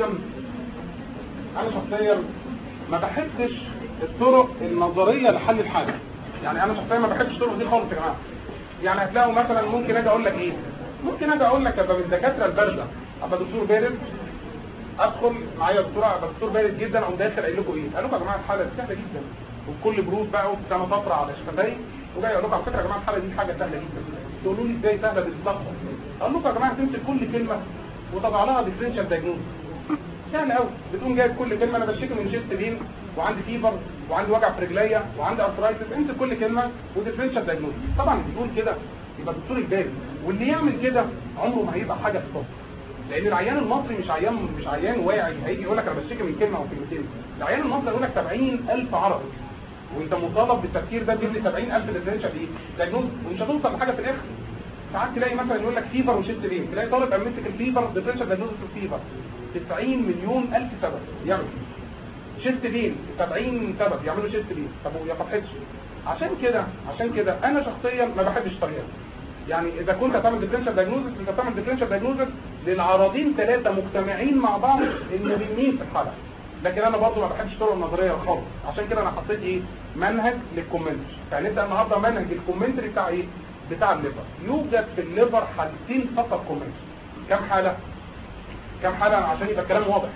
انا شخصيا ما بحبش الطرق النظريه لحل الحاله يعني انا شخصيا ما بحبش الطرق دي خالص يا جماعه يعني هتلاقوا مثلا ممكن اجي اقول لك ايه ممكن اجي اقول لك ابقى من الدكاتره البارده ابقى دكتور بارد ادخل معايا دكتور ابقى دكتور بارد جدا اقوم داخل قايل لكم ايه؟ قال لكم يا جماعه الحاله دي سهله جدا وبكل برود بقى وابتسامه صفرا على شفتي وجاي اقول لكم على فكره يا جماعه الحاله دي حاجه سهله جدا تقولوا لي ازاي سهله بالظبط اقول لكم يا جماعه تمسك كل كلمه وتضع لها ديفرنشال دايجنوز سهل قوي بتقوم جايب كل كلمه انا بشتكي من شيست بين وعندي فيبر وعندي وجع في رجليا وعندي ارثرايتس امسك كل كلمه وديفرنشال دايجنوز طبعا بتقول كده يبقى دكتور الباري واللي يعمل كده عمره ما هيبقى حاجه في الطب لان العيان المصري مش عيان مش عيان واعي هيجي يقول لك انا بشتكي من كلمه او كلمتين العيان المصري يقول لك 70000 عربي وانت مطالب بالتفكير ده تجيب لي 70000 ديفرنشال ايه دايجنوز ومش هتوصل لحاجه في الاخر ساعات تلاقي مثلا يقول لك فيبر وشيست بين تلاقي طالب قام مسك الفيبر ديفرنشال دايجنوز في الفيبر 90 مليون الف سبب يعمل شيست بين 70 سبب يعملوا شيست بين طب يا فرحتش عشان كده عشان كده انا شخصيا ما بحبش الطريقه يعني اذا كنت هتعمل ديفرنشال دايجنوزس انت هتعمل ديفرنشال دايجنوزس للعرضين ثلاثه مجتمعين مع بعض المهمين في الحاله لكن انا برضه ما بحبش الطرق النظريه خالص عشان كده انا حطيت ايه منهج للكومنتري فهنبدا النهارده منهج الكومنتري بتاع ايه بتاع الليفر يوجد في الليفر حالتين فقط كومنتري كم حاله كم حاله عشان يبقى الكلام واضح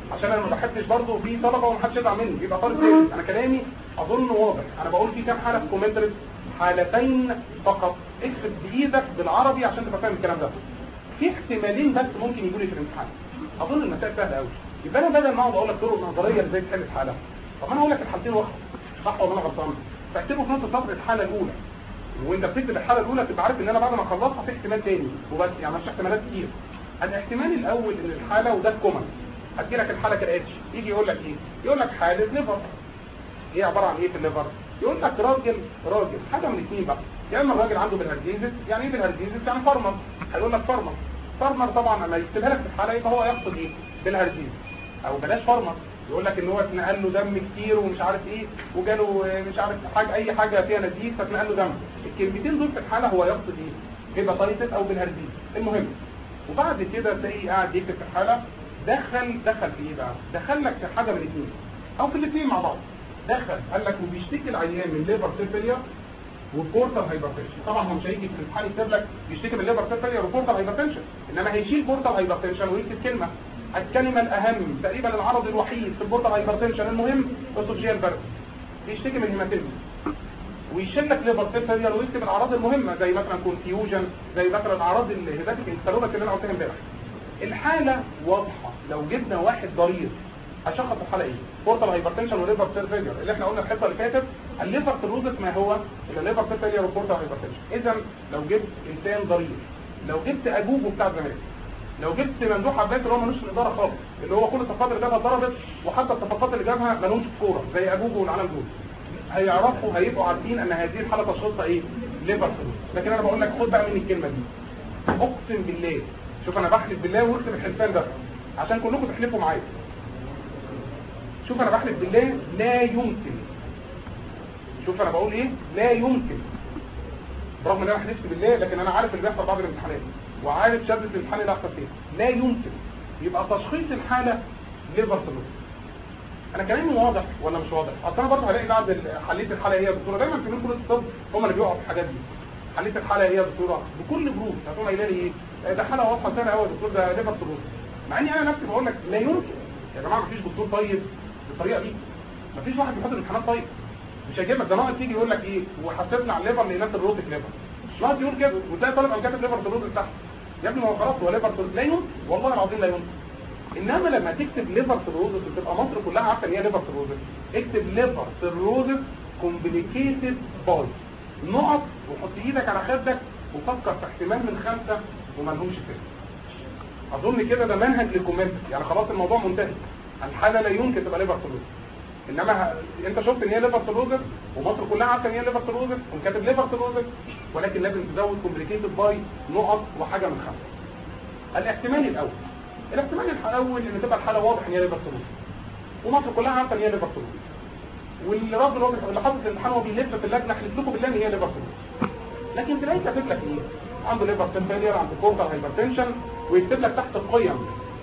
عشان انا ما بحبش برضه في طلبه ومحدش يزعل مني بيبقى طالب تاني انا كلامي اظن واضح انا بقول في كام حاله في كومنتري حالتين فقط اكتب بايدك بالعربي عشان تبقى فاهم الكلام ده في احتمالين بس ممكن يجوا لي في الامتحان اظن المسائل سهله قوي يبقى انا بدل ما اقعد اقول لك طرق نظريه ازاي تحل الحاله طب انا اقول لك الحالتين واحد صح ولا انا غلطان فاكتبه في نص سطر الحاله الاولى وانت بتكتب الحاله الاولى تبقى عارف ان انا بعد ما اخلصها في احتمال تاني وبس يعني مش احتمالات كتير الاحتمال الاول ان الحاله وده الكومن هتجي لك الحاله كالاتي يجي يقول لك ايه يقول لك حاله ليفر ايه عباره عن ايه في الليفر يقول لك راجل راجل حاجه من الاثنين بقى يا اما الراجل عنده بالهرجيزس يعني ايه بالهرجيزس يعني فارمر هيقول لك فارمر فارمر طبعا لما يكتبها لك في الحاله يبقى هو يقصد ايه بالهرجيزس او بلاش فارمر يقول لك ان هو اتنقل له دم كتير ومش عارف ايه وجاله مش عارف حاجه اي حاجه فيها نزيف فاتنقل له دم الكلمتين دول في الحاله هو يقصد ايه هيباتايتس او بالهرجيزس المهم وبعد كده تلاقيه قاعد يكتب في الحاله دخل دخل في ايه بقى دخل لك في حاجه من الاثنين او في الاثنين مع بعض دخل قال لك وبيشتكي العيان من ليفر سيرفيليا والبورتال هايبرتنشن طبعا هو مش هيجي في الامتحان يكتب لك بيشتكي من ليفر سيرفيليا والبورتال هايبرتنشن انما هيشيل بورتال هايبرتنشن ويكتب كلمه الكلمه الاهم تقريبا العرض الوحيد في البورتال هايبرتنشن المهم اسوفجيال برد بيشتكي من هيماتيزم ويشيل لك ليفر سيرفيليا ويكتب الاعراض المهمه زي مثلا كونفيوجن زي مثلا اعراض الهيباتيك انسلوبات اللي انا قلتها امبارح الحاله واضحه لو جبنا واحد ضرير هشخص الحاله ايه بورتال هايبرتنشن وليفر سيرفيلير اللي احنا قلنا الحصه اللي فاتت الليفر سيروزس ما هو الا ليفر سيرفيلير وبورتال هايبرتنشن اذا لو جبت انسان ضرير لو جبت اجوبه بتاع زمان لو جبت ممدوح عباس اللي هو ملوش في الاداره خالص اللي هو كل الصفقات اللي جابها اتضربت وحتى الصفقات اللي جابها مالهمش في كوره زي اجوبه والعالم دول هيعرفوا هيبقوا عارفين ان هذه الحاله تشخيصها ايه ليفر سيروزس لكن انا بقول لك خد بقى من الكلمه دي اقسم بالله شوف انا بحلف بالله واكتب الحلفان ده عشان كلكم تحلفوا معايا شوف انا بحلف بالله لا يمكن شوف انا بقول ايه لا يمكن برغم ان انا حلفت بالله لكن انا عارف اللي بيحصل بعد الامتحانات وعارف شده الامتحان اللي هيحصل فيه لا يمكن يبقى تشخيص الحاله ليفر سيروس انا كلامي واضح ولا مش واضح اصل انا برضه هلاقي بعد حليت الحاله ايه يا دكتوره دايما في كل الطب هم اللي بيقعوا في الحاجات دي حليت الحاله ايه يا دكتوره بكل جروب هتقوم قايله لي ايه ده حاله واضحه سهله قوي يا دكتور ده ليفر سيروس مع اني انا نفسي بقول لك لا يمكن يا جماعه مفيش دكتور طيب بالطريقه دي مفيش واحد بيحط الامتحانات طيب مش هيجيب لك ده ناقص يجي يقول لك ايه وحسبنا على الليفر لقيناه الروتك ليفر مش ناقص يقول كده وتلاقي طالب قام كاتب ليفر سيروز تحت يا ابني ما هو خلاص هو ليفر سيروز لا يمكن والله العظيم لا يمكن انما لما تكتب ليفر سيروزس وتبقى مصر كلها عارفه ان هي ليفر سيروزس اكتب ليفر سيروزس كومبليكيتد باي نقط وحط ايدك على خدك وفكر في احتمال من خمسه وما لهمش فكره اظن كده ده منهج للكومنت يعني خلاص الموضوع منتهي الحاله لا يمكن تبقى ليفر سيروزس انما ه... انت شفت ان هي ليفر سيروزس ومصر كلها عارفه ان هي ليفر سيروزس وكاتب ليفر سيروزس ولكن لازم تزود كومبليكيتد باي نقط وحاجه من خمسه الاحتمال الاول الاحتمال الاول ان تبقى الحاله واضح ان هي ليفر سيروزس ومصر كلها عارفه ان هي ليفر سيروزس والراجل اللي هو اللي حاطط الامتحان وهو بيلف في اللجنه احلف لكم بالله ان هي ليفر سيروزس لكن تلاقي كاتب لك ايه عنده ليفر فيلير عنده كورتال هايبرتنشن ويكتب لك تحت القيم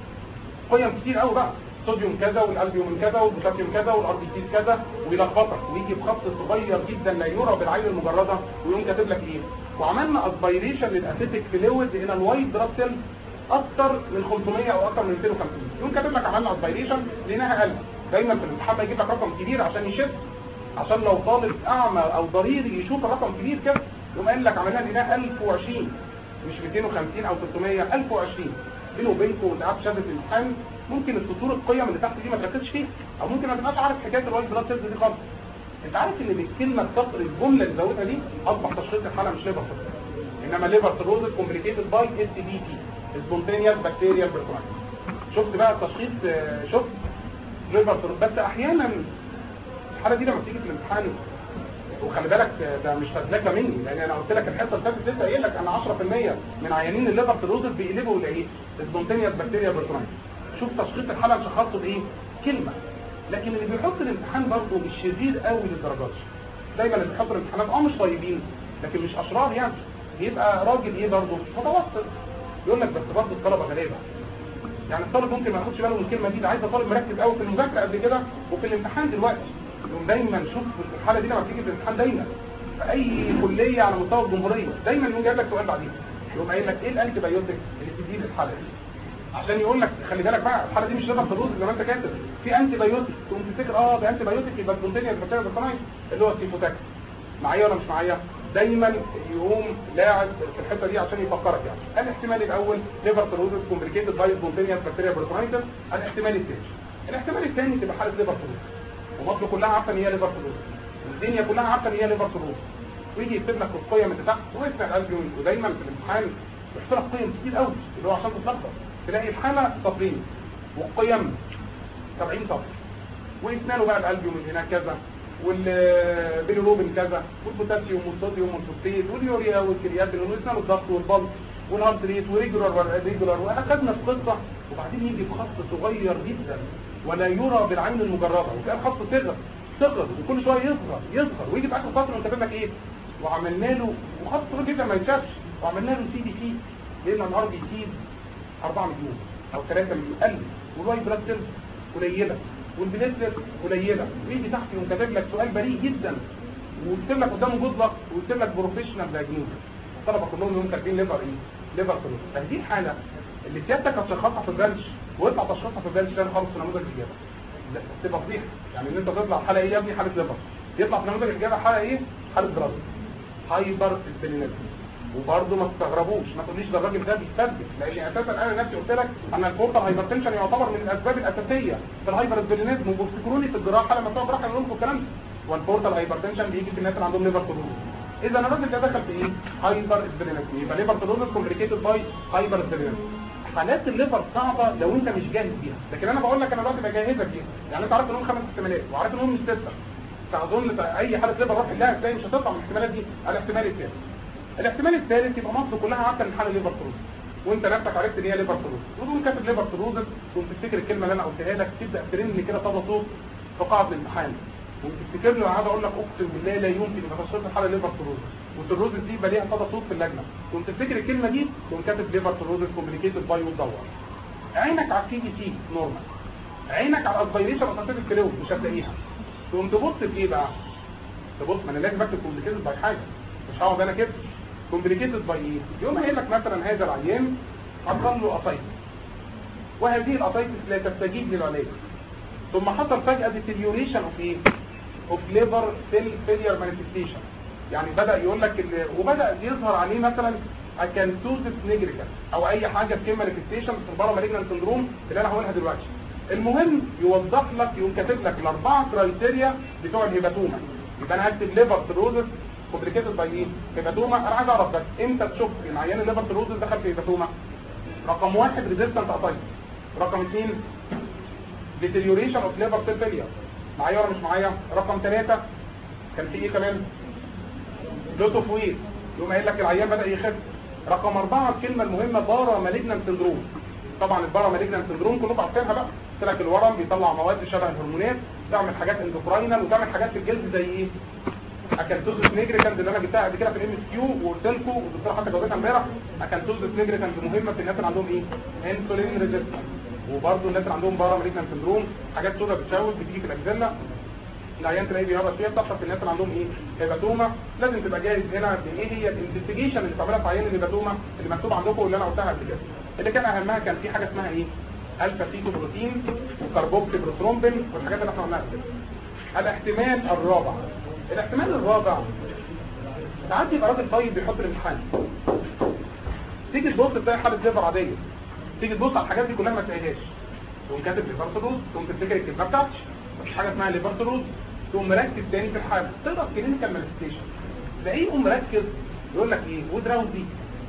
قيم كتير قوي بقى صوديوم كذا والالبيوم كذا والبوتاسيوم كذا والار بي سي كذا ويلخبطك ويجي بخط صغير جدا لا يرى بالعين المجرده ويقوم كاتب لك ايه وعملنا اسبيريشن للاسيتيك فلويد الى الوايت بلاد سيل اكتر من 500 او اكتر من 250 يقوم كاتب لك عملنا اسبيريشن لقيناها قل دايما في الامتحان يجيب لك رقم كبير عشان يشد عشان لو طالب اعمى او ضرير يشوف الرقم كبير كده يقوم قال لك عملنا لقيناها 1020 مش 250 او 300 1020 بينه وبينكم وانت قاعد شادة الامتحان ممكن السطور القيم اللي تحت دي ما تركزش فيها او ممكن ما تبقاش عارف حكايه الوايت بلاد سيلز دي خالص انت عارف ان بالكلمه السطر الجمله اللي زودها دي اصبح تشخيص الحاله مش ليفر انما ليفر سيروزس كومبليكيتد باي اس بي تي سبونتينيوس بكتيريال بيركولايتس شفت بقى التشخيص شفت ليفر سيروزس بس احيانا الحاله دي لما بتيجي في الامتحان وخلي بالك ده مش فزلكه مني لان انا قلت لك الحصه اللي فاتت لسه قايل لك ان 10% من عيانين الليفر سيروزس بيقلبوا لايه؟ سبونتينيوس بكتيريا بيركولايتس شوف تشخيص الحاله مشخصه بايه؟ كلمه لكن اللي بيحط الامتحان برضه مش شديد قوي للدرجات دايما اللي بيحط الامتحانات اه مش طيبين لكن مش اشرار يعني بيبقى راجل ايه برضه متوسط يقول لك بس برضه الطلبه غلابه يعني الطالب ممكن ما ياخدش باله من الكلمه دي ده عايز طالب مركز قوي في المذاكره قبل كده وفي الامتحان دلوقتي يقوم دايما شوف الحاله دي لما بتيجي في الامتحان دايما في اي كليه على مستوى الجمهوريه دايما يقوم جايب لك سؤال بعدين يقوم قايل لك ايه الانتي بايوتيك اللي تديه للحاله دي عشان يقول لك خلي بالك بقى الحاله دي مش ليفر سيروز زي ما انت كاتب في انتي بايوتيك تقوم تفتكر اه ده انتي بايوتيك يبقى سبونتينيوس بكتيريا بالصنايع اللي هو السيفوتاكس معايا ولا مش معايا دايما يقوم لاعب في الحته دي عشان يفكرك يعني الاحتمال الاول ليفر سيروزس كومبليكيتد باي سبونتينيوس بكتيريا بريتونايتس الاحتمال الثاني الاحتمال الثاني تبقى حاله ليفر سيروز ومصر كلها عارفه ان هي ليفر سيروز الدنيا كلها عارفه ان هي ليفر سيروز ويجي يكتب لك القيم اللي تحت ويسمع الالبيوم ودايما في الامتحان يحط لك قيم كتير قوي اللي هو عشان تتلخبط تلاقي الحاله سطرين والقيم 70 سطر ويسنانوا بقى الالبيوم من هنا كذا والبيليروبين كذا والبوتاسيوم والصوديوم والفوسفيت واليوريا والكرياتين ويسنانوا الضغط والبلس والهارت ريت وريجولار وريجولار واخدنا القصه وبعدين يجي بخط صغير جدا ولا يرى بالعين المجرده وتلاقي الخط صغر صغر وكل شويه يصغر يصغر ويجي في اخر سطر وكاتب لك ايه وعملنا له وخط صغير جدا ما يتشافش وعملنا له سي دي سي لان الار بي سي 4 مليون او 3 مليون قل والواي بلاد سيلز قليله والبليتلت قليله ويجي تحت يقوم كاتب لك سؤال بريء جدا ويكتب لك قدامه جود لك ويكتب لك بروفيشنال دايجنوز الطلبه كلهم يوم كاتبين ليفر ايه ليفر سيروز فهذه الحاله اللي سيادتك هتشخصها في البنش ويطلع تشخيصها في البنش تاني خالص في نموذج الاجابه لا تبقى فضيحه يعني ان انت تطلع حاله ايه يا ابني حاله ليفر يطلع في نموذج الاجابه حاله ايه حاله برازيل هايبر سيستينيزم وبرضه ما تستغربوش ما تقوليش ده الراجل ده بيستبدل لان اساسا انا نفسي قلت لك ان البورتال هايبرتنشن يعتبر من الاسباب الاساسيه في الهايبر سبلينيزم وبفتكروني في الجراحه لما بتوع جراحه يقول لكم الكلام ده والبورتال هايبرتنشن بيجي في الناس اللي عندهم ليفر سيروز اذا الراجل ده دخل في ايه هايبر سبلينيزم يبقى ليفر سيروز كومبليكيتد باي هايبر سبلينيزم حالات الليفر صعبه لو انت مش جاهز بيها لكن انا بقول لك انا دلوقتي بجهزك بيها يعني انت عارف انهم خمس احتمالات وعارف انهم مش سته فاظن اي حاله ليفر روح لها تلاقي مش هتطلع من الاحتمالات دي الاحتمال الثالث الاحتمال الثالث يبقى مصر كلها عارفه ان الحاله ليفر سيروز وانت نفسك عرفت ان هي ليفر سيروز وتقوم كاتب ليفر سيروز وتفتكر الكلمه اللي انا قلتها لك تبدا ترن كده صدى صوت في قاعه الامتحان وتفتكر له قاعد اقول لك اقسم بالله لا يمكن يبقى تشخيص الحاله ليفر سيروز والسيروز دي يبقى ليها صدى صوت في اللجنه تقوم تفتكر الكلمه دي تقوم كاتب ليفر سيروز كومبليكيتد باي وتدور عينك على السي دي سي نورمال عينك على الاسبيريشن اساسيه الكلوز مش هتلاقيها تقوم تبص في ايه بقى تبص ما انا لازم اكتب كومبليكيتد باي حاجه مش هقعد انا كده كومبليكيتد باي ايه يوم قايل لك مثلا هذا العيان حصل له اسايتس وهذه الاسايتس لا تستجيب للعلاج ثم حصل فجاه ديتيريوريشن اوف ايه اوف ليفر سيل فيلير مانيفستيشن يعني بدا يقول لك وبدا يظهر عليه مثلا اكانتوزس نيجريكا او اي حاجه في مانيفستيشن في البارا مالجنان سندروم اللي انا هقولها دلوقتي المهم يوضح لك يقوم كاتب لك الاربعه كرايتيريا بتوع الهيباتوما يبقى انا هكتب ليفر سيروزس كومبليكيتد باي ايه هيباتوما انا عايز اعرف بس امتى تشوف ان عيان الليفر سيروزس دخل في هيباتوما رقم واحد ريزيستنت اتايتس رقم اثنين ديتيريوريشن اوف ليفر سيل فيلير معايا ولا مش معايا رقم ثلاثة كان في ايه كمان لوت اوف ويت يقوم قايل لك العيان بدا يخف رقم أربعة الكلمة المهمة بارا مالجنان سندروم طبعا البارا مالجنان سندروم كلكم عارفينها بقى قلت لك الورم بيطلع مواد شبه الهرمونات تعمل حاجات اندوكراينال وتعمل حاجات في الجلد زي ايه اكانتوزس نيجريكانز اللي انا جبتها قبل كده في الام اس كيو وقلت لكم والدكتوره حتى جاوبتها امبارح اكانتوزس نيجريكانز مهمه في الناس اللي عندهم ايه انسولين ريزيستنس وبرضه الناس اللي عندهم بارا مالجنان سندروم حاجات سودا بتشوش بتيجي في الاجزله العيان تلاقيه بيهرب فيها بتحصل في الناس اللي عندهم ايه هيباتوما لازم تبقى جاهز هنا بايه هي الانفستيجيشن اللي بتعملها في عيان الهيباتوما اللي مكتوب عندكم واللي انا قلتها قبل كده اللي كان اهمها كان في حاجه اسمها ايه الفا فيتو بروتين وكربوكسي بروترومبين والحاجات اللي احنا قلناها كده الاحتمال الرابع الاحتمال الرابع ساعات يبقى راجل طيب بيحط الامتحان تيجي تبص تلاقي حاله ليفر عاديه تيجي تبص على الحاجات دي كلها ما تلاقيهاش تقوم كاتب ليفر سيروز تقوم تفتكر الكلمه بتاعتي مفيش حاجه اسمها ليفر سيروز تقوم مركز تاني في الحاله تقرا كلينيكال مانيفستيشن تلاقيه يقوم مركز يقول لك ايه ودراوزي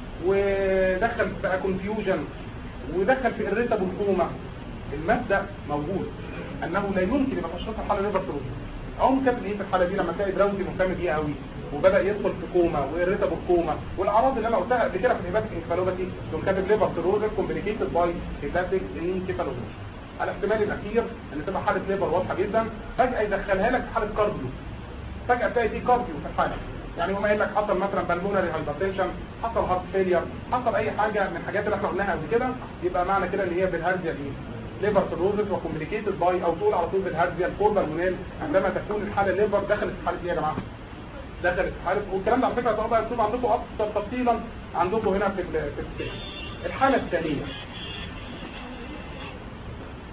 ودخل بقى كونفيوجن ودخل في الريتابل كوما المبدا موجود انه لا يمكن يبقى تشخيص الحاله ليفر سيروز او كاتب ايه في الحاله دي لما تلاقي دراوزي مهتم بيها قوي وبدا يدخل في كوما ويريتابل كوما والاعراض اللي انا قلتها قبل كده في الهيباتيك انكفالوباثي تقوم كاتب ليفر سيروز كومبليكيتد باي هيباتيك انكفالوباثي الاحتمال الاخير ان تبقى حاله ليبر واضحه جدا فجاه يدخلها لك في حاله كارديو فجاه تلاقي في كارديو في الحاله يعني هو قايل لك حصل مثلا بالمونري هايبرتنشن حصل هارت فيلير حصل اي حاجه من الحاجات اللي احنا قلناها قبل كده يبقى معنى كده ان هي بالهارزيا دي ليفر سيروزس وكومبليكيتد باي او تقول على طول بالهارزيا الكوربالمونال عندما تكون الحاله ليفر دخلت في حاله ايه يا جماعه دخلت في حاله والكلام ده على فكره طبعا مكتوب عندكم اكثر تفصيلا عندكم هنا في في الكتاب الحاله الثانيه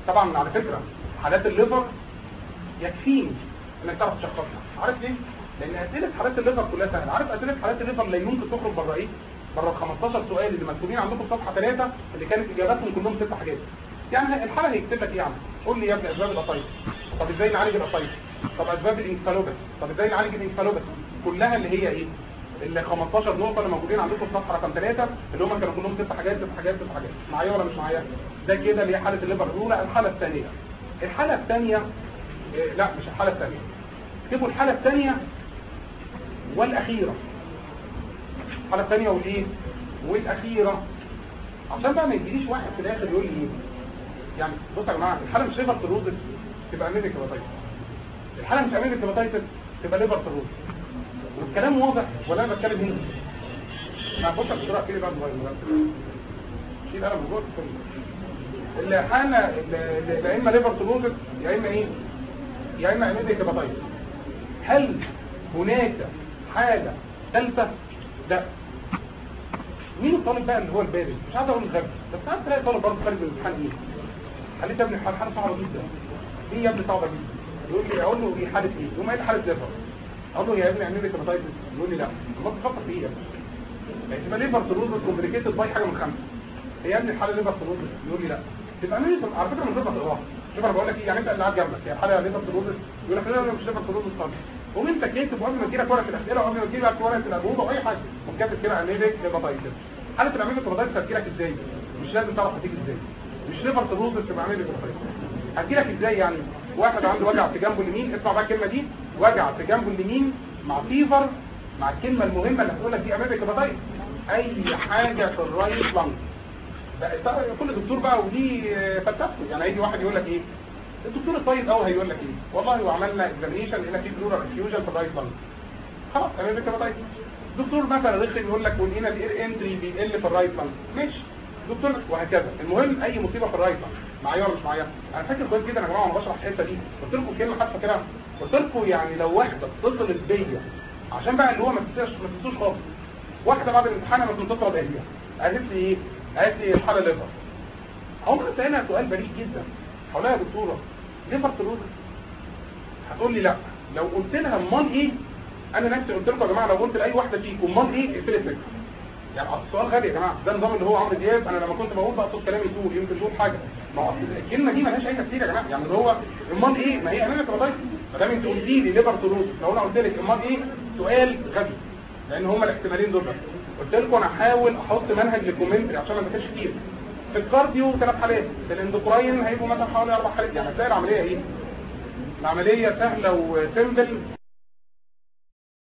طبعا على فكره حالات الليفر يكفيني انك تعرف تشخصها عارف ليه؟ لان اسئله حالات الليفر كلها سهله عارف اسئله حالات الليفر لا يمكن تخرج بره ايه؟ بره ال 15 سؤال اللي مكتوبين عندكم في صفحه 3 اللي كانت اجاباتهم كلهم ست حاجات يعني الحاله هيكتب لك ايه يعني قول لي يا ابني اسباب الاسايتس طب ازاي نعالج الاسايتس طب اسباب الانكفالوباثي طب ازاي نعالج الانكفالوباثي كلها اللي هي ايه ال 15 نقطه اللي موجودين عندكم في صفحه رقم 3 اللي هم كانوا كلهم ست حاجات ست حاجات ست حاجات معايا ولا مش معايا ده كده اللي هي حاله الليفر الاولى الحاله الثانيه الحاله الثانيه إيه لا مش الحاله الثانيه اكتبوا الحاله الثانيه والاخيره الحاله الثانيه والايه والاخيره عشان بقى ما يجيليش واحد في الاخر يقول لي ايه يعني بصوا يا جماعه الحاله مش ليفر سيروزس تبقى اميبيك هيباتايتس الحاله مش اميبيك هيباتايتس تبقى ليفر سيروزس والكلام واضح ولا انا بتكلم هنا ما بص بسرعه كده بقى الموبايل شيل قلم من جوه الحاله اللي- يا اما ليفر سيروزس يا اما ايه يا اما اميبيك هيباتايتس هل هناك حاله ثالثه لا مين الطالب بقى اللي هو البارد مش عايز اقول الغبي بس ساعات تلاقي طالب برضه خارج من الامتحان ايه خليت يا ابني حاله حالة صعبه جدا ايه يا ابني صعبه جدا يقول لي اقول له دي حاله ايه يقوم قايل حاله ليفر اقول له يا ابني اعمل لي هيباتايتس يقول لي لا ما تفكر في ايه يا ابني يعني تبقى ليفر سيروزس كومبليكيتد باي حاجه من خمسه هي يا ابني الحاله ليفر سيروزس يقول لي لا تبقى اعمل لي على فكره من غير ما تقراها شوف انا بقول لك ايه يعني انت اللي قاعد جنبك هي الحاله ليفر سيروزس يقول لك لا لا مش ليفر سيروزس خالص قوم انت كاتب وقبل ما تجيلك ورقه الاسئله وقبل ما تجيلك ورقه الاجوبه واي حاجه قوم كاتب كده اميبك هيباتايتس حاله الاميبك هيباتايتس تفكيرك ازاي مش لازم تعرف هتيجي ازاي مش ليفر سيروزس تبقى اميبك هيباتايتس هتجيلك ازاي يعني واحد عنده وجع في جنبه اليمين اسمع بقى الكلمه دي وجع في جنبه اليمين مع فيفر مع الكلمه المهمه اللي هتقول لك دي اميبك هيباتايتس اي حاجه في الرايت لانج بقى كل دكتور بقى ودي فلسفته يعني هيجي واحد يقول لك ايه الدكتور الطيب قوي هيقول لك ايه والله وعملنا اكزامينيشن لقينا في بلورال انفيوجن في الرايت لانج خلاص انا بكده طيب دكتور مثلا رخم يقول لك ولقينا الاير انتري بيقل في الرايت لانج ماشي دكتور وهكذا المهم اي مصيبه في الرايت لانج معايا ولا مش معايا انا فاكر كويس جدا يا جماعه وانا بشرح الحته دي قلت لكم كلمه حتى كده قلت لكم يعني لو واحده اتصلت بيا عشان بقى اللي هو ما تنساش ما تنسوش خالص واحده بعد الامتحان لما كنت تتصل بيا قالت لي ايه قالت لي الحاله ليفر هم سألها سؤال بريء جدا هقول لها يا دكتوره ليفر سيروزس هتقول لي لا لو قلت لها امال ايه انا نفسي قلت لكم يا جماعه لو قلت لاي واحده فيكم امال ايه اقفلت يعني اصل السؤال غبي يا جماعه ده النظام اللي هو عمرو دياب انا لما كنت بقول بقى صوت كلامي يطول يمكن تقول حاجه ما هو أصل الكلمه دي مالهاش اي تفسير يا جماعه يعني اللي هو امال ايه ما هي امامك رضايا ما دام انت قلتي لي ليفر سيروز لو انا قلت لك امال ايه سؤال غبي لان هما الاحتمالين دول بس قلت لكم انا هحاول احط منهج للكومنتري عشان ما نذاكرش كتير في الكارديو ثلاث حالات في الاندوكراين هيبقوا مثلا حوالي اربع حالات يعني هتلاقي العمليه ايه العمليه سهله وسيمبل